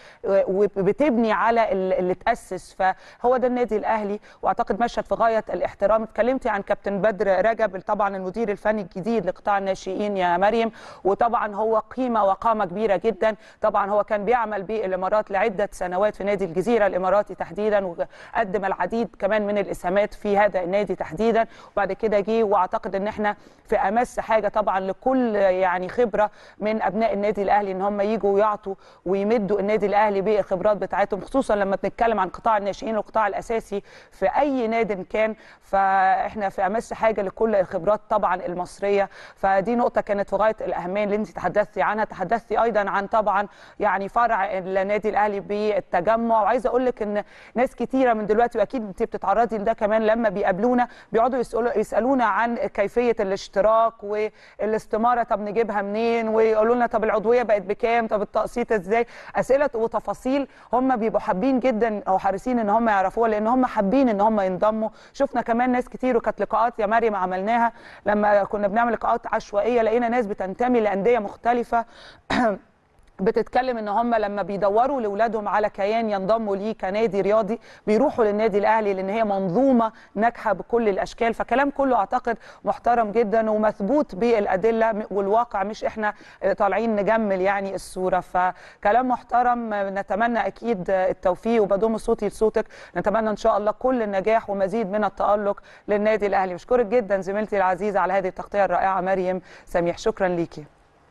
وبتبني على اللي تاسس فهو ده النادي الاهلي واعتقد مشهد في غايه الاحترام اتكلمتي عن كابتن بدر رجب طبعا المدير الفني الجديد لقطاع الناشئين يا مريم وطبعا هو قيمه وقامه كبيره جدا طبعا هو كان بيعمل بالامارات لعده سنوات في نادي الجزيره الاماراتي تحديدا وقدم العديد كمان من الاسهامات في هذا النادي تحديدا وبعد كده جه واعتقد ان احنا في امس حاجه طبعا لكل يعني خبره من ابناء النادي الاهلي ان هم يجوا ويعطوا ويمدوا النادي الاهلي بالخبرات بتاعتهم خصوصا لما بنتكلم عن قطاع الناشئين والقطاع الاساسي في اي نادي كان فاحنا في امس حاجه لكل الخبرات طبعا المصريه فدي نقطه كانت في غايه الاهميه اللي انت تحدثتي عنها تحدثتي ايضا عن طبعا يعني فرع النادي الاهلي بالتجمع وعايزه اقول لك ان ناس كتيره من دلوقتي واكيد انت بتتعرضي لده كمان لما بيقابلونا بيقعدوا يسالوا يسالونا عن كيفيه الاشتراك والاستماره طب نجيبها منين ويقولوا لنا طب العضويه بقت بكام طب التقسيط ازاي اسئله وتفاصيل هم بيبقوا حابين جدا او حريصين ان هم يعرفوها لان هم حابين ان هم ينضموا شفنا كمان ناس كتير وكانت لقاءات يا مريم عملناها لما كنا بنعمل لقاءات عشوائيه لقينا ناس بتنتمي لانديه مختلفه بتتكلم ان هم لما بيدوروا لاولادهم على كيان ينضموا ليه كنادي رياضي بيروحوا للنادي الاهلي لان هي منظومه ناجحه بكل الاشكال فكلام كله اعتقد محترم جدا ومثبوت بالادله والواقع مش احنا طالعين نجمل يعني الصوره فكلام محترم نتمنى اكيد التوفيق وبضم صوتي لصوتك نتمنى ان شاء الله كل النجاح ومزيد من التالق للنادي الاهلي بشكرك جدا زميلتي العزيزه على هذه التغطيه الرائعه مريم سميح شكرا ليكي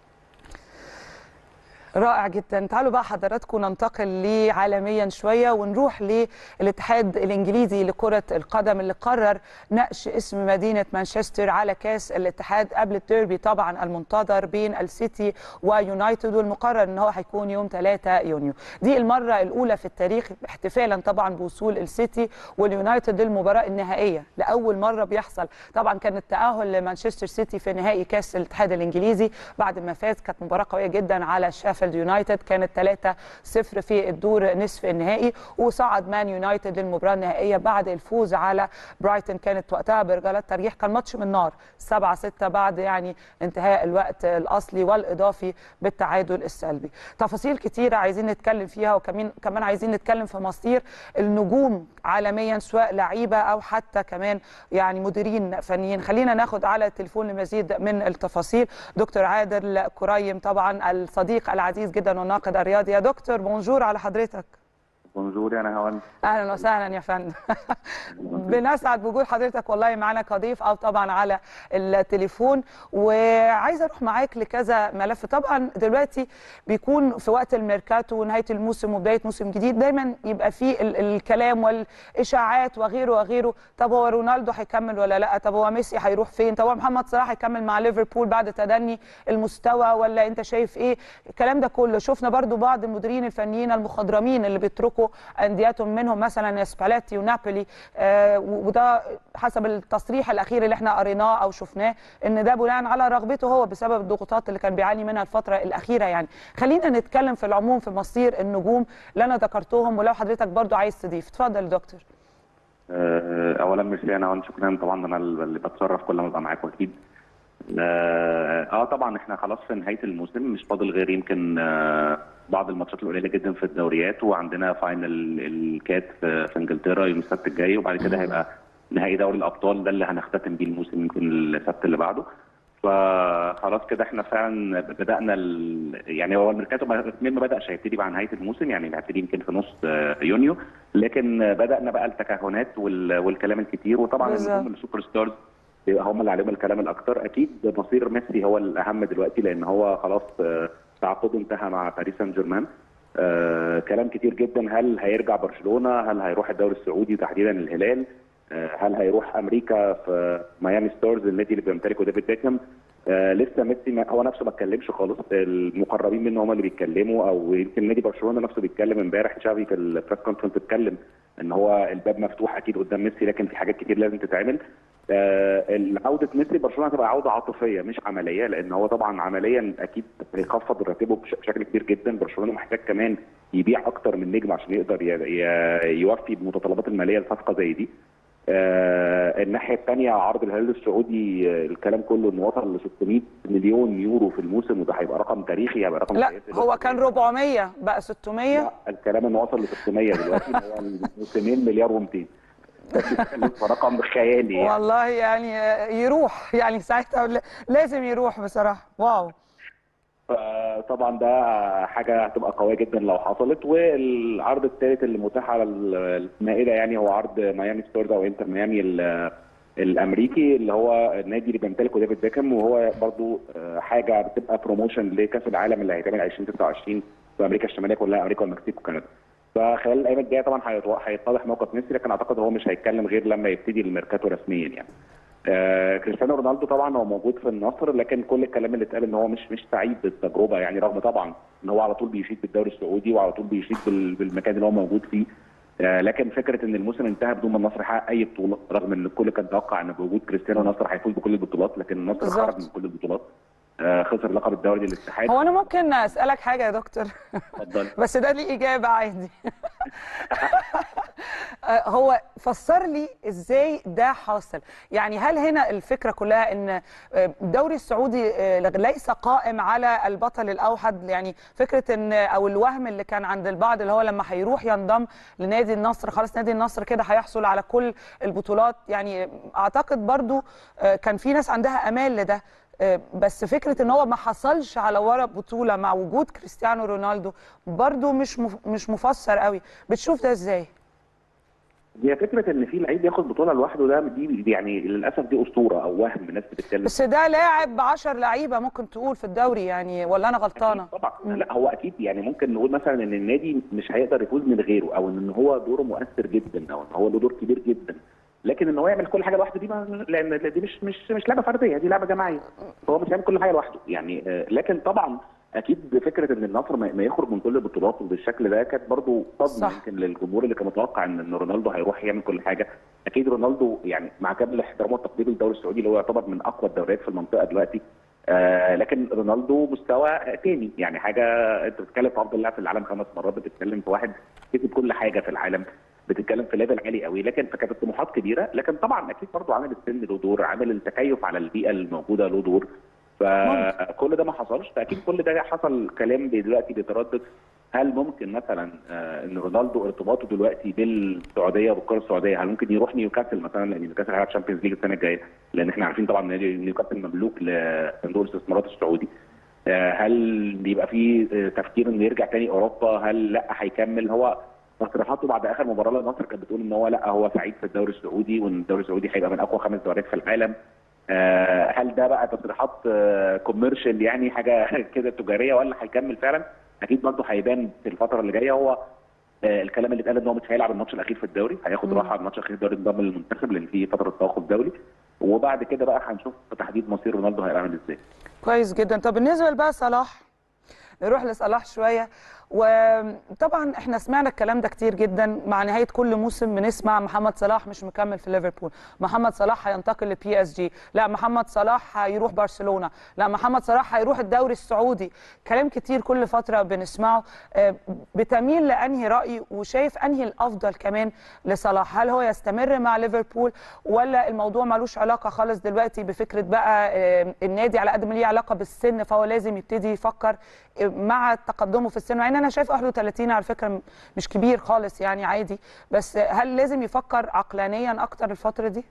رائع جدا تعالوا بقى حضراتكم ننتقل لعالميا شويه ونروح للاتحاد الانجليزي لكره القدم اللي قرر نقش اسم مدينه مانشستر على كاس الاتحاد قبل الديربي طبعا المنتظر بين السيتي ويونايتد والمقرر ان هو هيكون يوم 3 يونيو دي المره الاولى في التاريخ احتفالا طبعا بوصول السيتي واليونايتد للمباراه النهائيه لاول مره بيحصل طبعا كان التاهل لمانشستر سيتي في نهائي كاس الاتحاد الانجليزي بعد ما فاز كانت مباراه قويه جدا على شاف شيفيلد يونايتد كانت 3-0 في الدور نصف النهائي وصعد مان يونايتد للمباراه النهائيه بعد الفوز على برايتون كانت وقتها برجالات ترجيح كان ماتش من نار 7-6 بعد يعني انتهاء الوقت الاصلي والاضافي بالتعادل السلبي تفاصيل كتيره عايزين نتكلم فيها وكمان كمان عايزين نتكلم في مصير النجوم عالميا سواء لعيبه او حتى كمان يعني مديرين فنيين خلينا ناخد على التليفون لمزيد من التفاصيل دكتور عادل كريم طبعا الصديق العزيز جدا والناقد الرياضي يا دكتور بونجور على حضرتك بونجور يا نهاوند اهلا وسهلا يا فندم بنسعد بوجود حضرتك والله معانا كضيف او طبعا على التليفون وعايزه اروح معاك لكذا ملف طبعا دلوقتي بيكون في وقت الميركاتو ونهايه الموسم وبدايه موسم جديد دايما يبقى فيه الكلام والاشاعات وغيره وغيره طب هو رونالدو هيكمل ولا لا طب هو ميسي هيروح فين طب هو محمد صلاح هيكمل مع ليفربول بعد تدني المستوى ولا انت شايف ايه الكلام ده كله شفنا برضو بعض المديرين الفنيين المخضرمين اللي بيتركوا اندياتهم منهم مثلا سباليتي ونابولي آه وده حسب التصريح الاخير اللي احنا قريناه او شفناه ان ده بناء على رغبته هو بسبب الضغوطات اللي كان بيعاني منها الفتره الاخيره يعني خلينا نتكلم في العموم في مصير النجوم اللي انا ذكرتهم ولو حضرتك برضو عايز تضيف اتفضل يا دكتور اولا ميرسي انا شكرا طبعا انا اللي بتشرف كل ما ابقى معاكم اكيد اه طبعا احنا خلاص في نهايه الموسم مش فاضل غير يمكن آه بعض الماتشات القليله جدا في الدوريات وعندنا فاينل الكات في في انجلترا يوم السبت الجاي وبعد كده هيبقى نهائي دوري الابطال ده اللي هنختتم بيه الموسم يمكن السبت اللي بعده فخلاص كده احنا فعلا بدانا ال... يعني هو الميركاتو ما رسميا ما بداش هيبتدي مع نهايه الموسم يعني هيبتدي يمكن في نص آه، يونيو لكن بدانا بقى التكهنات وال... والكلام الكتير وطبعا بالظبط. النجوم السوبر ستارز بيبقى هم اللي عليهم الكلام الاكتر اكيد مصير ميسي هو الاهم دلوقتي لان هو خلاص آه، تعاقده انتهى مع باريس سان جيرمان آه كلام كتير جدا هل هيرجع برشلونه هل هيروح الدوري السعودي تحديدا الهلال آه هل هيروح امريكا في ميامي ستارز النادي اللي بيمتلكه ديفيد بيكهام آه لسه ميسي ما- هو نفسه ما اتكلمش خالص المقربين منه هم اللي بيتكلموا او يمكن نادي برشلونه نفسه بيتكلم امبارح تشافي في البريس كونفرنس اتكلم ان هو الباب مفتوح اكيد قدام ميسي لكن في حاجات كتير لازم تتعمل آه عوده ميسي برشلونه هتبقى عوده عاطفيه مش عمليه لان هو طبعا عمليا اكيد هيخفض راتبه بش- بشكل كبير جدا برشلونه محتاج كمان يبيع اكتر من نجم عشان يقدر ي- ي- يوفي بالمتطلبات الماليه لصفقه زي دي آه الناحيه الثانيه عرض الهلال السعودي آه، الكلام كله انه وصل ل 600 مليون يورو في الموسم وده هيبقى رقم تاريخي هيبقى رقم لا كويس. هو كان 400 بقى 600 لا الكلام انه وصل ل 600 دلوقتي هو الموسمين مليار و200 في رقم خيالي يعني. والله يعني يروح يعني ساعتها ل- لازم يروح بصراحه واو فطبعا ده حاجه هتبقى قويه جدا لو حصلت والعرض الثالث اللي متاح على المائده يعني هو عرض ميامي ستورز او انتر ميامي ال- الامريكي اللي هو النادي اللي بيمتلكه ديفيد بيكهام وهو برضو آه، حاجه بتبقى بروموشن لكاس العالم اللي هيتعمل 2026 في امريكا الشماليه كلها امريكا والمكسيك وكندا فخلال الايام الجايه طبعا هيتو- هيتضح موقف ميسي لكن اعتقد هو مش هيتكلم غير لما يبتدي الميركاتو رسميا يعني آه كريستيانو رونالدو طبعا هو موجود في النصر لكن كل الكلام اللي اتقال ان هو مش مش سعيد بالتجربه يعني رغم طبعا ان هو على طول بيشيد بالدوري السعودي وعلى طول بيشيد بال- بالمكان اللي هو موجود فيه آه لكن فكره ان الموسم انتهى بدون ما النصر يحقق اي بطوله رغم ان الكل كان متوقع ان بوجود كريستيانو النصر هيفوز بكل البطولات لكن النصر بالظبط. خرج من كل البطولات آه خسر لقب الدوري للاتحاد هو انا ممكن اسالك حاجه يا دكتور اتفضل بس ده ليه اجابه عادي آه، هو فسر لي ازاي ده حاصل يعني هل هنا الفكره كلها ان آه، الدوري السعودي آه، ليس قائم على البطل الاوحد يعني فكره ان او الوهم اللي كان عند البعض اللي هو لما هيروح ينضم لنادي النصر خلاص نادي النصر كده هيحصل على كل البطولات يعني اعتقد برضو آه، كان في ناس عندها امال لده آه، بس فكره ان هو ما حصلش على ورق بطوله مع وجود كريستيانو رونالدو برضو مش مف- مش مفسر قوي بتشوف ده ازاي هي فكره ان في لعيب ياخد بطوله لوحده ده دي دي يعني للاسف دي اسطوره او وهم الناس بتتكلم بس ده لاعب ب 10 لعيبه ممكن تقول في الدوري يعني ولا انا غلطانه أكيد طبعا لا هو اكيد يعني ممكن نقول مثلا ان النادي مش هيقدر يفوز من غيره او ان هو دوره مؤثر جدا او ان هو له دور كبير جدا لكن ان هو يعمل كل حاجه لوحده دي ما لان دي مش مش مش لعبه فرديه دي لعبه جماعيه فهو مش هيعمل كل حاجه لوحده يعني آه، لكن طبعا اكيد فكره ان النصر ما ما يخرج من كل البطولات بالشكل ده كانت برضو صدمه صح. يمكن للجمهور اللي كان متوقع ان إن رونالدو هيروح يعمل كل حاجه اكيد رونالدو يعني مع كامل الاحترام والتقدير للدوري السعودي اللي هو يعتبر من اقوى الدوريات في المنطقه دلوقتي آه لكن رونالدو مستوى تاني يعني حاجه انت بتتكلم في افضل لاعب في العالم خمس مرات بتتكلم في واحد كسب كل حاجه في العالم بتتكلم في ليفل عالي قوي لكن فكانت الطموحات كبيره لكن طبعا اكيد برضه عامل السن له دور عامل التكيف على البيئه الموجوده له دور فكل ده ما حصلش فاكيد كل ده حصل كلام دلوقتي بيتردد هل ممكن مثلا آه، ان رونالدو ارتباطه دلوقتي بالسعوديه وبالكره السعوديه هل ممكن يروح نيوكاسل مثلا لان نيوكاسل هيلعب تشامبيونز ليج السنه الجايه لان احنا عارفين طبعا نادي نيوكاسل مملوك لصندوق الاستثمارات السعودي آه، هل بيبقى في آه، تفكير انه يرجع تاني اوروبا هل لا هيكمل هو تصريحاته بعد اخر مباراه للنصر كانت بتقول ان هو لا هو سعيد في الدوري السعودي وان الدوري السعودي هيبقى من اقوى خمس دوريات في العالم آه، هل ده بقى تصريحات كوميرشال يعني حاجه كده تجاريه ولا هيكمل فعلا؟ اكيد برضه هيبان في الفتره اللي جايه هو آه، الكلام اللي اتقال ان هو مش هيلعب الماتش الاخير في الدوري هياخد راحه على الماتش الاخير في الدوري انضم للمنتخب لان في فتره توقف دولي وبعد كده بقى هنشوف تحديد مصير رونالدو هيبقى عامل ازاي كويس جدا طب بالنسبه بقى صلاح نروح لصلاح شويه وطبعا احنا سمعنا الكلام ده كتير جدا مع نهايه كل موسم بنسمع محمد صلاح مش مكمل في ليفربول محمد صلاح هينتقل لبي اس جي لا محمد صلاح هيروح برشلونه لا محمد صلاح هيروح الدوري السعودي كلام كتير كل فتره بنسمعه آه، بتميل لانهي راي وشايف انهي الافضل كمان لصلاح هل هو يستمر مع ليفربول ولا الموضوع ملوش علاقه خالص دلوقتي بفكره بقى آه، النادي على قد ما ليه علاقه بالسن فهو لازم يبتدي يفكر آه، مع تقدمه في السن مع ان انا شايف 31 على فكره م- مش كبير خالص يعني عادي بس هل لازم يفكر عقلانيا اكتر الفتره دي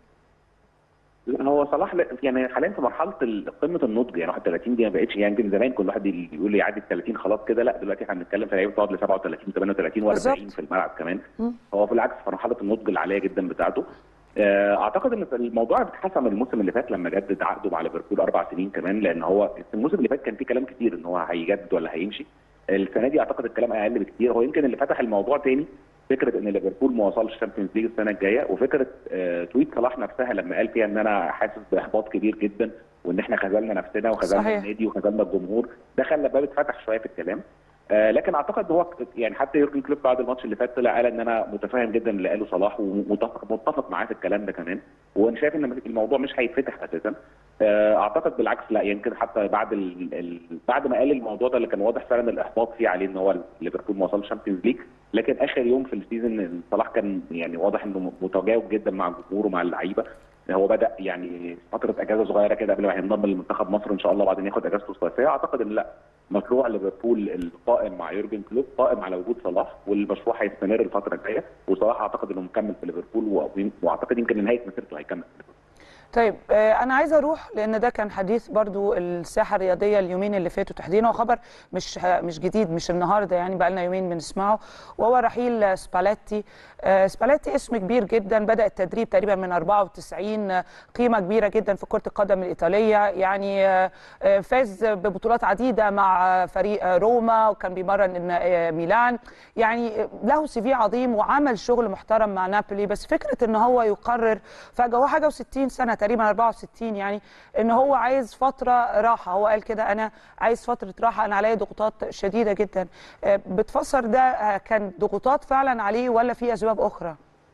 لا هو صلاح لا- يعني حاليا في مرحله ال- قمه النضج يعني 31 دي ما بقتش يعني يمكن زمان كل واحد يقول لي يعدي ال 30 خلاص كده لا دلوقتي احنا بنتكلم في لعيبه بتقعد ل 37 38 و40 بالظبط. في الملعب كمان هو في العكس في مرحله النضج العاليه جدا بتاعته آه، اعتقد ان الموضوع اتحسم الموسم اللي فات لما جدد عقده مع ليفربول اربع سنين كمان لان هو الموسم اللي فات كان فيه كلام كتير ان هو هيجدد ولا هيمشي السنه دي اعتقد الكلام اقل بكتير هو يمكن اللي فتح الموضوع تاني فكره ان ليفربول ما وصلش الشامبيونز ليج السنه الجايه وفكره آه، تويت صلاح نفسها لما قال فيها ان انا حاسس باحباط كبير جدا وان احنا خذلنا نفسنا وخذلنا صحيح. النادي وخذلنا الجمهور ده خلى الباب اتفتح شويه في الكلام آه لكن اعتقد ان هو يعني حتى يورجن كلوب بعد الماتش اللي فات طلع قال ان انا متفاهم جدا اللي قاله صلاح ومتفق متفق معاه في الكلام ده كمان وانا شايف ان الموضوع مش هيتفتح اساسا آه اعتقد بالعكس لا يمكن حتى بعد ال... ال... بعد ما قال الموضوع ده اللي كان واضح فعلا الاحباط فيه عليه ان هو ليفربول ما وصلش الشامبيونز ليج لكن اخر يوم في السيزون صلاح كان يعني واضح انه متجاوب جدا مع الجمهور ومع اللعيبه هو بدا يعني فتره اجازه صغيره كده قبل ما هينضم لمنتخب مصر ان شاء الله وبعدين ياخد اجازته الصيفيه اعتقد ان لا مشروع ليفربول القائم مع يورجن كلوب قائم على وجود صلاح والمشروع هيستمر الفتره الجايه وصلاح اعتقد انه مكمل في ليفربول و- واعتقد يمكن نهايه مسيرته هيكمل في ليفربول طيب آه، انا عايزه اروح لان ده كان حديث برضو الساحه الرياضيه اليومين اللي فاتوا تحديدا هو خبر مش مش جديد مش النهارده يعني بقى لنا يومين بنسمعه وهو رحيل سباليتي آه، سباليتي اسم كبير جدا بدا التدريب تقريبا من 94 آه، قيمه كبيره جدا في كره القدم الايطاليه يعني آه، آه، فاز ببطولات عديده مع فريق آه، روما وكان بيمرن آه، ميلان يعني آه، له سي في عظيم وعمل شغل محترم مع نابولي بس فكره ان هو يقرر فجاه هو حاجه و60 سنه تقريبا 64 يعني ان هو عايز فتره راحه هو قال كده انا عايز فتره راحه انا عليا ضغوطات شديده جدا آه، بتفسر ده آه، كان ضغوطات فعلا عليه ولا في اسباب اخرى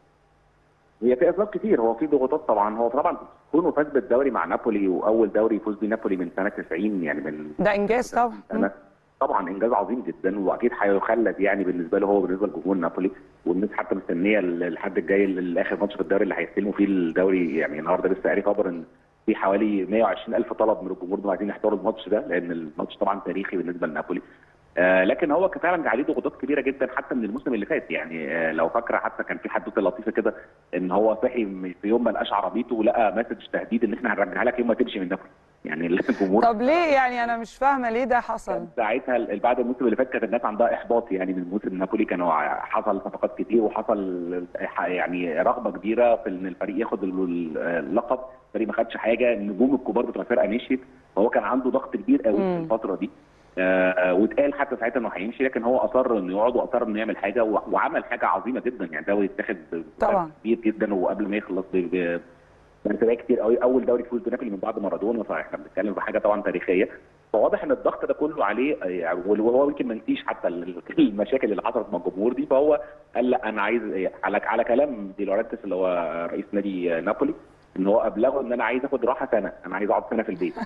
هي في اسباب كتير هو في ضغوطات طبعا هو طبعا كونه فاز بالدوري مع نابولي واول دوري يفوز بيه نابولي من سنه 90 يعني من ده انجاز طبعا سنة. طبعا انجاز عظيم جدا واكيد هيخلد يعني بالنسبه له هو بالنسبه لجمهور نابولي والناس حتى مستنيه الحد الجاي لاخر ماتش في الدوري اللي هيستلموا فيه الدوري يعني النهارده لسه قاري خبر ان في حوالي 120 الف طلب من الجمهور انهم عايزين يحضروا الماتش ده لان الماتش طبعا تاريخي بالنسبه لنابولي آه لكن هو كان فعلا عليه ضغوطات كبيره جدا حتى من الموسم اللي فات يعني آه لو فاكره حتى كان في حدوته لطيفه كده ان هو صحي في يوم ما لقاش عربيته ولقى مسج تهديد ان احنا هنرجعها لك يوم ما تمشي من نابولي يعني الجمهور طب ليه يعني انا مش فاهمه ليه ده حصل كان ساعتها ال- بعد الموسم اللي فات كانت الناس عندها احباط يعني من موسم نابولي كانوا ع- حصل صفقات كتير وحصل ح- يعني رغبه كبيره في ان الفريق ياخد ال- ال- اللقب الفريق ما خدش حاجه النجوم الكبار بتوع الفرقه مشيت فهو كان عنده ضغط كبير قوي في الفتره دي آه واتقال حتى ساعتها انه هيمشي لكن هو اصر انه يقعد واصر انه يعمل حاجه و- وعمل حاجه عظيمه جدا يعني دوري اتاخد طبعاً. كبير جدا وقبل ما يخلص ب- ب- بارتباك كتير قوي اول دوري فوز بنابولي من بعد مارادونا فاحنا بنتكلم في حاجه طبعا تاريخيه فواضح ان الضغط ده كله عليه يعني وهو يمكن ما نسيش حتى ال- المشاكل اللي حصلت مع الجمهور دي فهو قال لا انا عايز على على كلام دي لورنتس اللي هو رئيس نادي نابولي ان هو ابلغه ان انا عايز اخد راحه سنه انا عايز اقعد سنه في البيت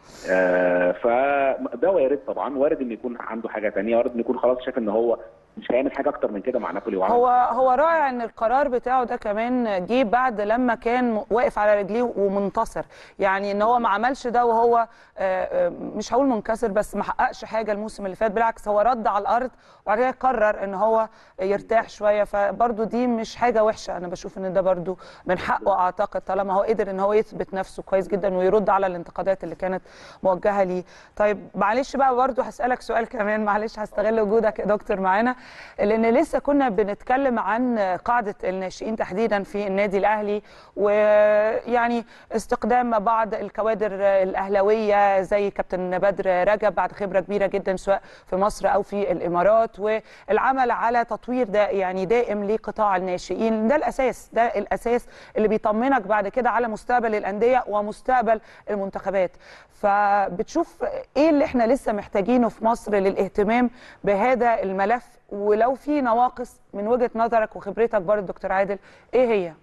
آه فده وارد طبعا وارد ان يكون عنده حاجه ثانيه وارد ان يكون خلاص شايف ان هو مش هيعمل حاجه اكتر من كده مع نابولي وعمل هو هو رائع ان القرار بتاعه ده كمان جه بعد لما كان واقف على رجليه ومنتصر يعني ان هو ما عملش ده وهو آه، آه، مش هقول منكسر بس ما حققش حاجه الموسم اللي فات بالعكس هو رد على الارض وبعد كده قرر ان هو يرتاح شويه فبرضه دي مش حاجه وحشه انا بشوف ان ده برضه من حقه اعتقد طالما هو قدر ان هو يثبت نفسه كويس جدا ويرد على الانتقادات اللي كانت موجهه ليه طيب معلش بقى برضه هسالك سؤال كمان معلش هستغل وجودك يا دكتور معانا لان لسه كنا بنتكلم عن قاعده الناشئين تحديدا في النادي الاهلي ويعني استقدام بعض الكوادر الاهلاويه زي كابتن بدر رجب بعد خبره كبيره جدا سواء في مصر او في الامارات والعمل على تطوير ده يعني دائم لقطاع الناشئين ده الاساس ده الاساس اللي بيطمنك بعد كده على مستقبل الانديه ومستقبل المنتخبات فبتشوف ايه اللي احنا لسه محتاجينه في مصر للاهتمام بهذا الملف ولو في نواقص من وجهه نظرك وخبرتك برضه دكتور عادل ايه هي؟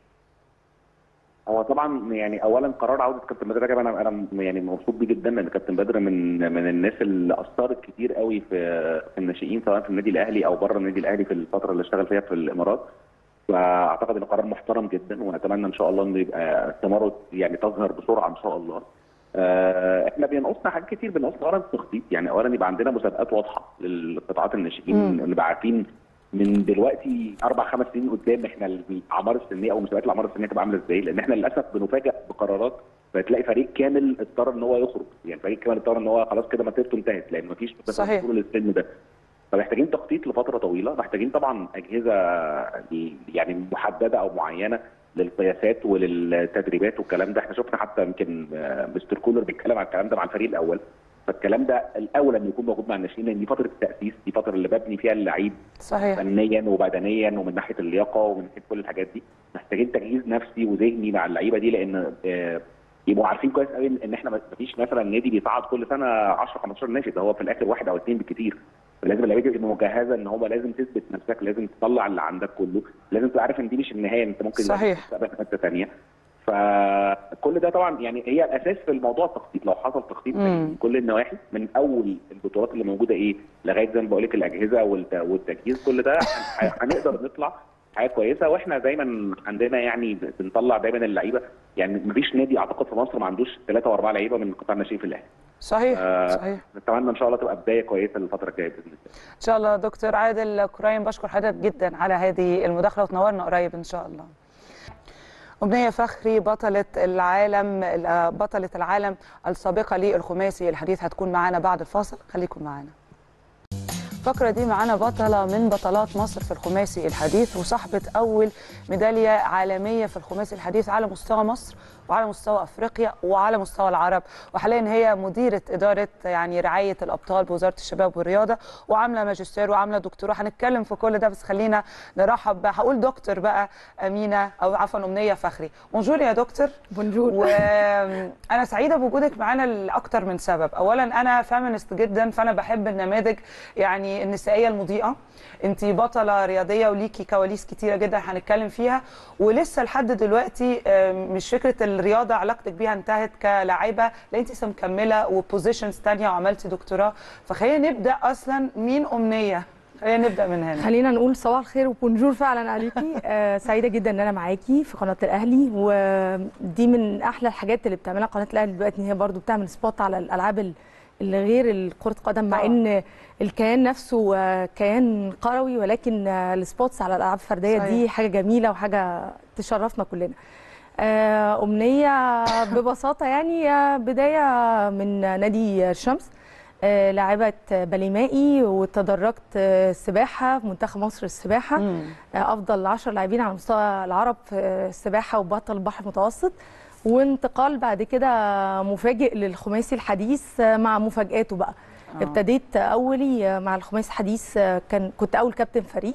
هو طبعا يعني اولا قرار عوده كابتن بدر رجب انا انا يعني مبسوط بيه جدا لان كابتن بدر من من الناس اللي اثرت كتير قوي في في الناشئين سواء في النادي الاهلي او بره النادي الاهلي في الفتره اللي اشتغل فيها في الامارات فاعتقد انه قرار محترم جدا ونتمنى ان شاء الله انه يبقى ثماره يعني تظهر بسرعه ان شاء الله آه، احنا بينقصنا حاجات كتير بينقصنا اولا التخطيط يعني اولا يبقى عندنا مسابقات واضحه للقطاعات الناشئين نبقى عارفين من دلوقتي اربع خمس سنين قدام احنا الاعمار السنيه او مسابقات الاعمار السنيه تبقى عامله ازاي لان احنا للاسف بنفاجئ بقرارات فتلاقي فريق كامل اضطر ان هو يخرج يعني فريق كامل اضطر ان هو خلاص كده مسيرته انتهت لان مفيش صحيح. طول السن ده فمحتاجين تخطيط لفتره طويله محتاجين طبعا اجهزه يعني محدده او معينه للقياسات وللتدريبات والكلام ده احنا شفنا حتى يمكن آه، مستر كولر بيتكلم على الكلام ده مع الفريق الاول فالكلام ده الاول ان يكون موجود مع الناشئين لان دي فتره التاسيس دي فتره اللي ببني فيها اللعيب صحيح فنيا وبدنيا ومن ناحيه اللياقه ومن ناحيه كل الحاجات دي محتاجين تجهيز نفسي وذهني مع اللعيبه دي لان آه، يبقوا عارفين كويس قوي ان احنا ما فيش مثلا نادي بيصعد كل سنه 10 15 ناشئ ده هو في الاخر واحد او اثنين بالكثير فلازم اللعيبه دي تبقى مجهزه ان هو لازم تثبت نفسك لازم تطلع اللي عندك كله لازم تبقى عارف ان دي مش النهايه انت ممكن صحيح. تستقبل في حته ثانيه فكل ده طبعا يعني هي الاساس في الموضوع التخطيط لو حصل تخطيط مم. من كل النواحي من اول البطولات اللي موجوده ايه لغايه زي ما بقول لك الاجهزه والت- والتجهيز كل ده هن- هنقدر نطلع حاجه كويسه واحنا دايما عندنا يعني بنطلع دايما اللعيبه يعني مفيش نادي اعتقد في مصر ما عندوش ثلاثه واربعه لعيبه من قطاع الناشئين في الاهلي صحيح آه، صحيح نتمنى ان شاء الله تبقى بدايه كويسه للفتره الجايه باذن الله ان شاء الله دكتور عادل كرايم بشكر حضرتك جدا على هذه المداخله وتنورنا قريب ان شاء الله أمنية فخري بطلة العالم بطلة العالم السابقة للخماسي الحديث هتكون معانا بعد الفاصل خليكم معانا الفقرة دي معانا بطلة من بطلات مصر في الخماسي الحديث وصاحبة أول ميدالية عالمية في الخماسي الحديث على مستوى مصر وعلى مستوى أفريقيا وعلى مستوى العرب وحاليا هي مديرة إدارة يعني رعاية الأبطال بوزارة الشباب والرياضة وعاملة ماجستير وعاملة دكتوراه هنتكلم في كل ده بس خلينا نرحب بقى هقول دكتور بقى أمينة أو عفوا أمنية فخري بونجور يا دكتور بونجور وانا سعيده بوجودك معانا لاكتر من سبب اولا انا فيمينست جدا فانا بحب النماذج يعني النسائيه المضيئه انت بطله رياضيه وليكي كواليس كتيره جدا هنتكلم فيها ولسه لحد دلوقتي آم، مش فكره الرياضه علاقتك بيها انتهت كلاعبه لا انت لسه مكمله وبوزيشنز تانية وعملتي دكتوراه فخلينا نبدا اصلا مين امنيه خلينا نبدا من هنا خلينا نقول صباح الخير وبونجور فعلا عليكي آه سعيده جدا ان انا معاكي في قناه الاهلي ودي من احلى الحاجات اللي بتعملها قناه الاهلي دلوقتي ان هي برضو بتعمل سبوت على الالعاب ال- اللي غير كره قدم مع طبعاً. ان الكيان نفسه آه، كيان قروي ولكن آه، السبوتس على الالعاب الفرديه صحيح. دي حاجه جميله وحاجه تشرفنا كلنا آه، أمنية ببساطة يعني آه، بداية من نادي الشمس آه، لاعبة باليمائي وتدرجت آه، السباحة في منتخب مصر السباحة مم. آه، أفضل 10 لاعبين على مستوى العرب في السباحة وبطل البحر المتوسط وانتقال بعد كده مفاجئ للخماسي الحديث آه، مع مفاجآته بقى آه. ابتديت أولي آه، مع الخماسي الحديث آه، كان كنت أول كابتن فريق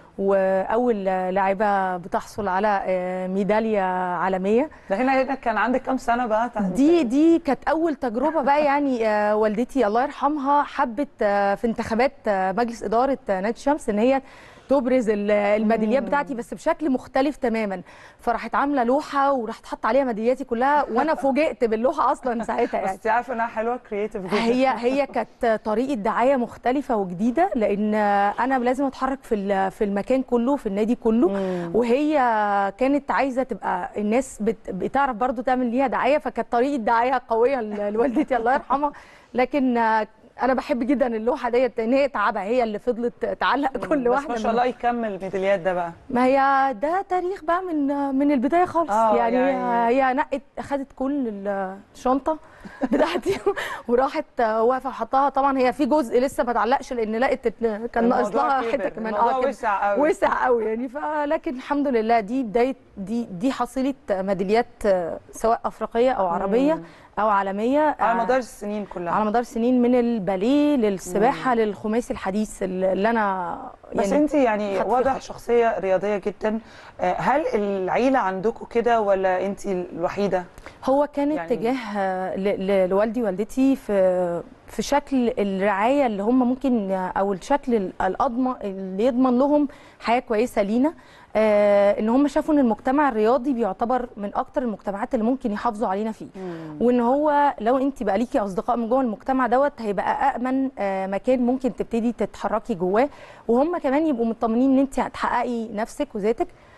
واول لاعبه بتحصل على آه، ميداليه عالميه ده هنا هنا كان عندك كام سنه بقى دي دي كانت اول تجربه بقى يعني آه، والدتي الله يرحمها حبت آه، في انتخابات آه، مجلس اداره آه، نادي الشمس ان هي تبرز ال- الميداليات بتاعتي بس بشكل مختلف تماما فراحت عامله لوحه وراحت حاطه عليها ميدالياتي كلها وانا فوجئت باللوحه اصلا ساعتها يعني بس انت عارفه انها حلوه كرييتيف جدا هي هي كانت طريقه دعايه مختلفه وجديده لان انا لازم اتحرك في ال- في المكان كله في النادي كله وهي كانت عايزه تبقى الناس بت- بتعرف برضو تعمل ليها دعايه فكانت طريقه دعايه قويه ل- لوالدتي الله يرحمها لكن انا بحب جدا اللوحه ديت ان هي تعبها هي اللي فضلت تعلق كل بس واحده ما شاء من- الله يكمل الميداليات ده بقى ما هي ده تاريخ بقى من من البدايه خالص آه، يعني, يعني- هي نقت اخذت كل الشنطه بتاعتي وراحت واقفه وحطها طبعا هي في جزء لسه ما اتعلقش لان لقت إن كان ناقص الموضوع لها كبر، حته كمان الموضوع كده وسع قوي. وسع قوي يعني فلكن الحمد لله دي بدايه دي دي حصيله ميداليات سواء افريقيه او عربيه او عالميه على مدار السنين كلها على مدار السنين من الباليه للسباحه للخماسي الحديث اللي انا بس انت يعني خدت واضح فيه شخصيه رياضيه جدا آه، هل العيله عندكم كده ولا انت الوحيده هو كان يعني- اتجاه آه، ل- ل- لوالدي ووالدتي في في شكل الرعايه اللي هم ممكن او الشكل ال- الاضمن اللي يضمن لهم حياه كويسه لينا آه ان هم شافوا ان المجتمع الرياضي بيعتبر من اكتر المجتمعات اللي ممكن يحافظوا علينا فيه وان هو لو انت بقى ليكي اصدقاء من جوه المجتمع دوت هيبقى امن آه مكان ممكن تبتدي تتحركي جواه وهم كمان يبقوا مطمنين ان انت هتحققي نفسك وذاتك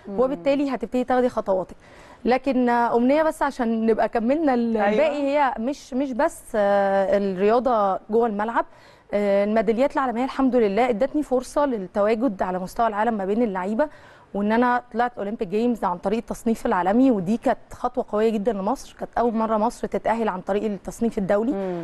وبالتالي هتبتدي تاخدي خطواتك لكن آه، امنيه بس عشان نبقى كملنا الباقي هي مش مش بس آه، الرياضه جوه الملعب آه، الميداليات العالميه الحمد لله ادتني فرصه للتواجد على مستوى العالم ما بين اللعيبه وان انا طلعت اولمبيك جيمز عن طريق التصنيف العالمي ودي كانت خطوه قويه جدا لمصر كانت اول مره مصر تتاهل عن طريق التصنيف الدولي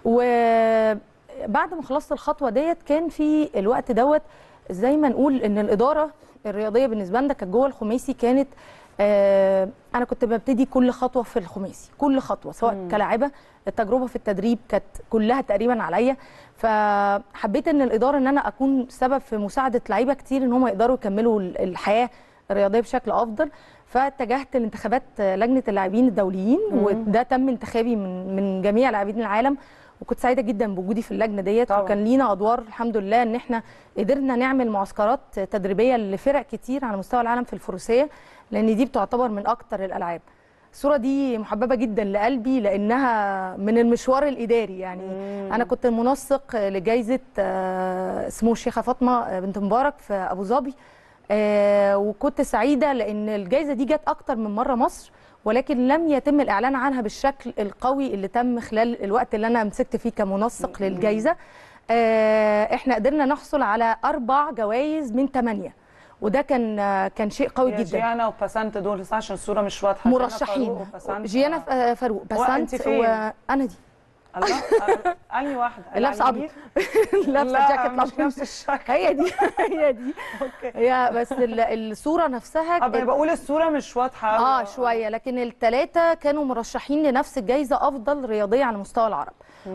وبعد ما خلصت الخطوه ديت كان في الوقت دوت زي ما نقول ان الاداره الرياضيه بالنسبه لنا كانت جوه الخماسي كانت آه، انا كنت ببتدي كل خطوه في الخماسي كل خطوه سواء مم. كلاعبه التجربه في التدريب كانت كلها تقريبا عليا فحبيت ان الاداره ان انا اكون سبب في مساعده لعيبه كتير ان هم يقدروا يكملوا ال- الحياه الرياضيه بشكل افضل فاتجهت لانتخابات لجنه اللاعبين الدوليين مم. وده تم انتخابي من من جميع لاعبين العالم وكنت سعيده جدا بوجودي في اللجنه ديت طبعاً. وكان لينا ادوار الحمد لله ان احنا قدرنا نعمل معسكرات تدريبيه لفرق كتير على مستوى العالم في الفروسيه لان دي بتعتبر من اكتر الالعاب الصوره دي محببه جدا لقلبي لانها من المشوار الاداري يعني مم. انا كنت منسق لجائزه آه، سمو الشيخه فاطمه آه، بنت مبارك في ابو ظبي آه، وكنت سعيده لان الجائزه دي جت اكتر من مره مصر ولكن لم يتم الاعلان عنها بالشكل القوي اللي تم خلال الوقت اللي انا مسكت فيه كمنسق للجائزه آه، احنا قدرنا نحصل على اربع جوائز من ثمانيه وده كان آه، كان شيء قوي يا جدا جيانا وباسنت دول بس عشان الصوره مش واضحه جيانا فاروق مرشحين وباسنت. جيانا آه. ف- فاروق هو أنت بسنت فين؟ وانا دي الله آه، انهي واحده اللي لابسه اللي على ابيض اليمين؟ لابسه لا جاكيت مش الابيض نفس الشكل هي دي هي دي اوكي هي بس ال- الصوره نفسها طب أنا بقول الصوره مش واضحه أوي. اه شويه لكن الثلاثه كانوا مرشحين لنفس الجائزه افضل رياضيه على مستوى العرب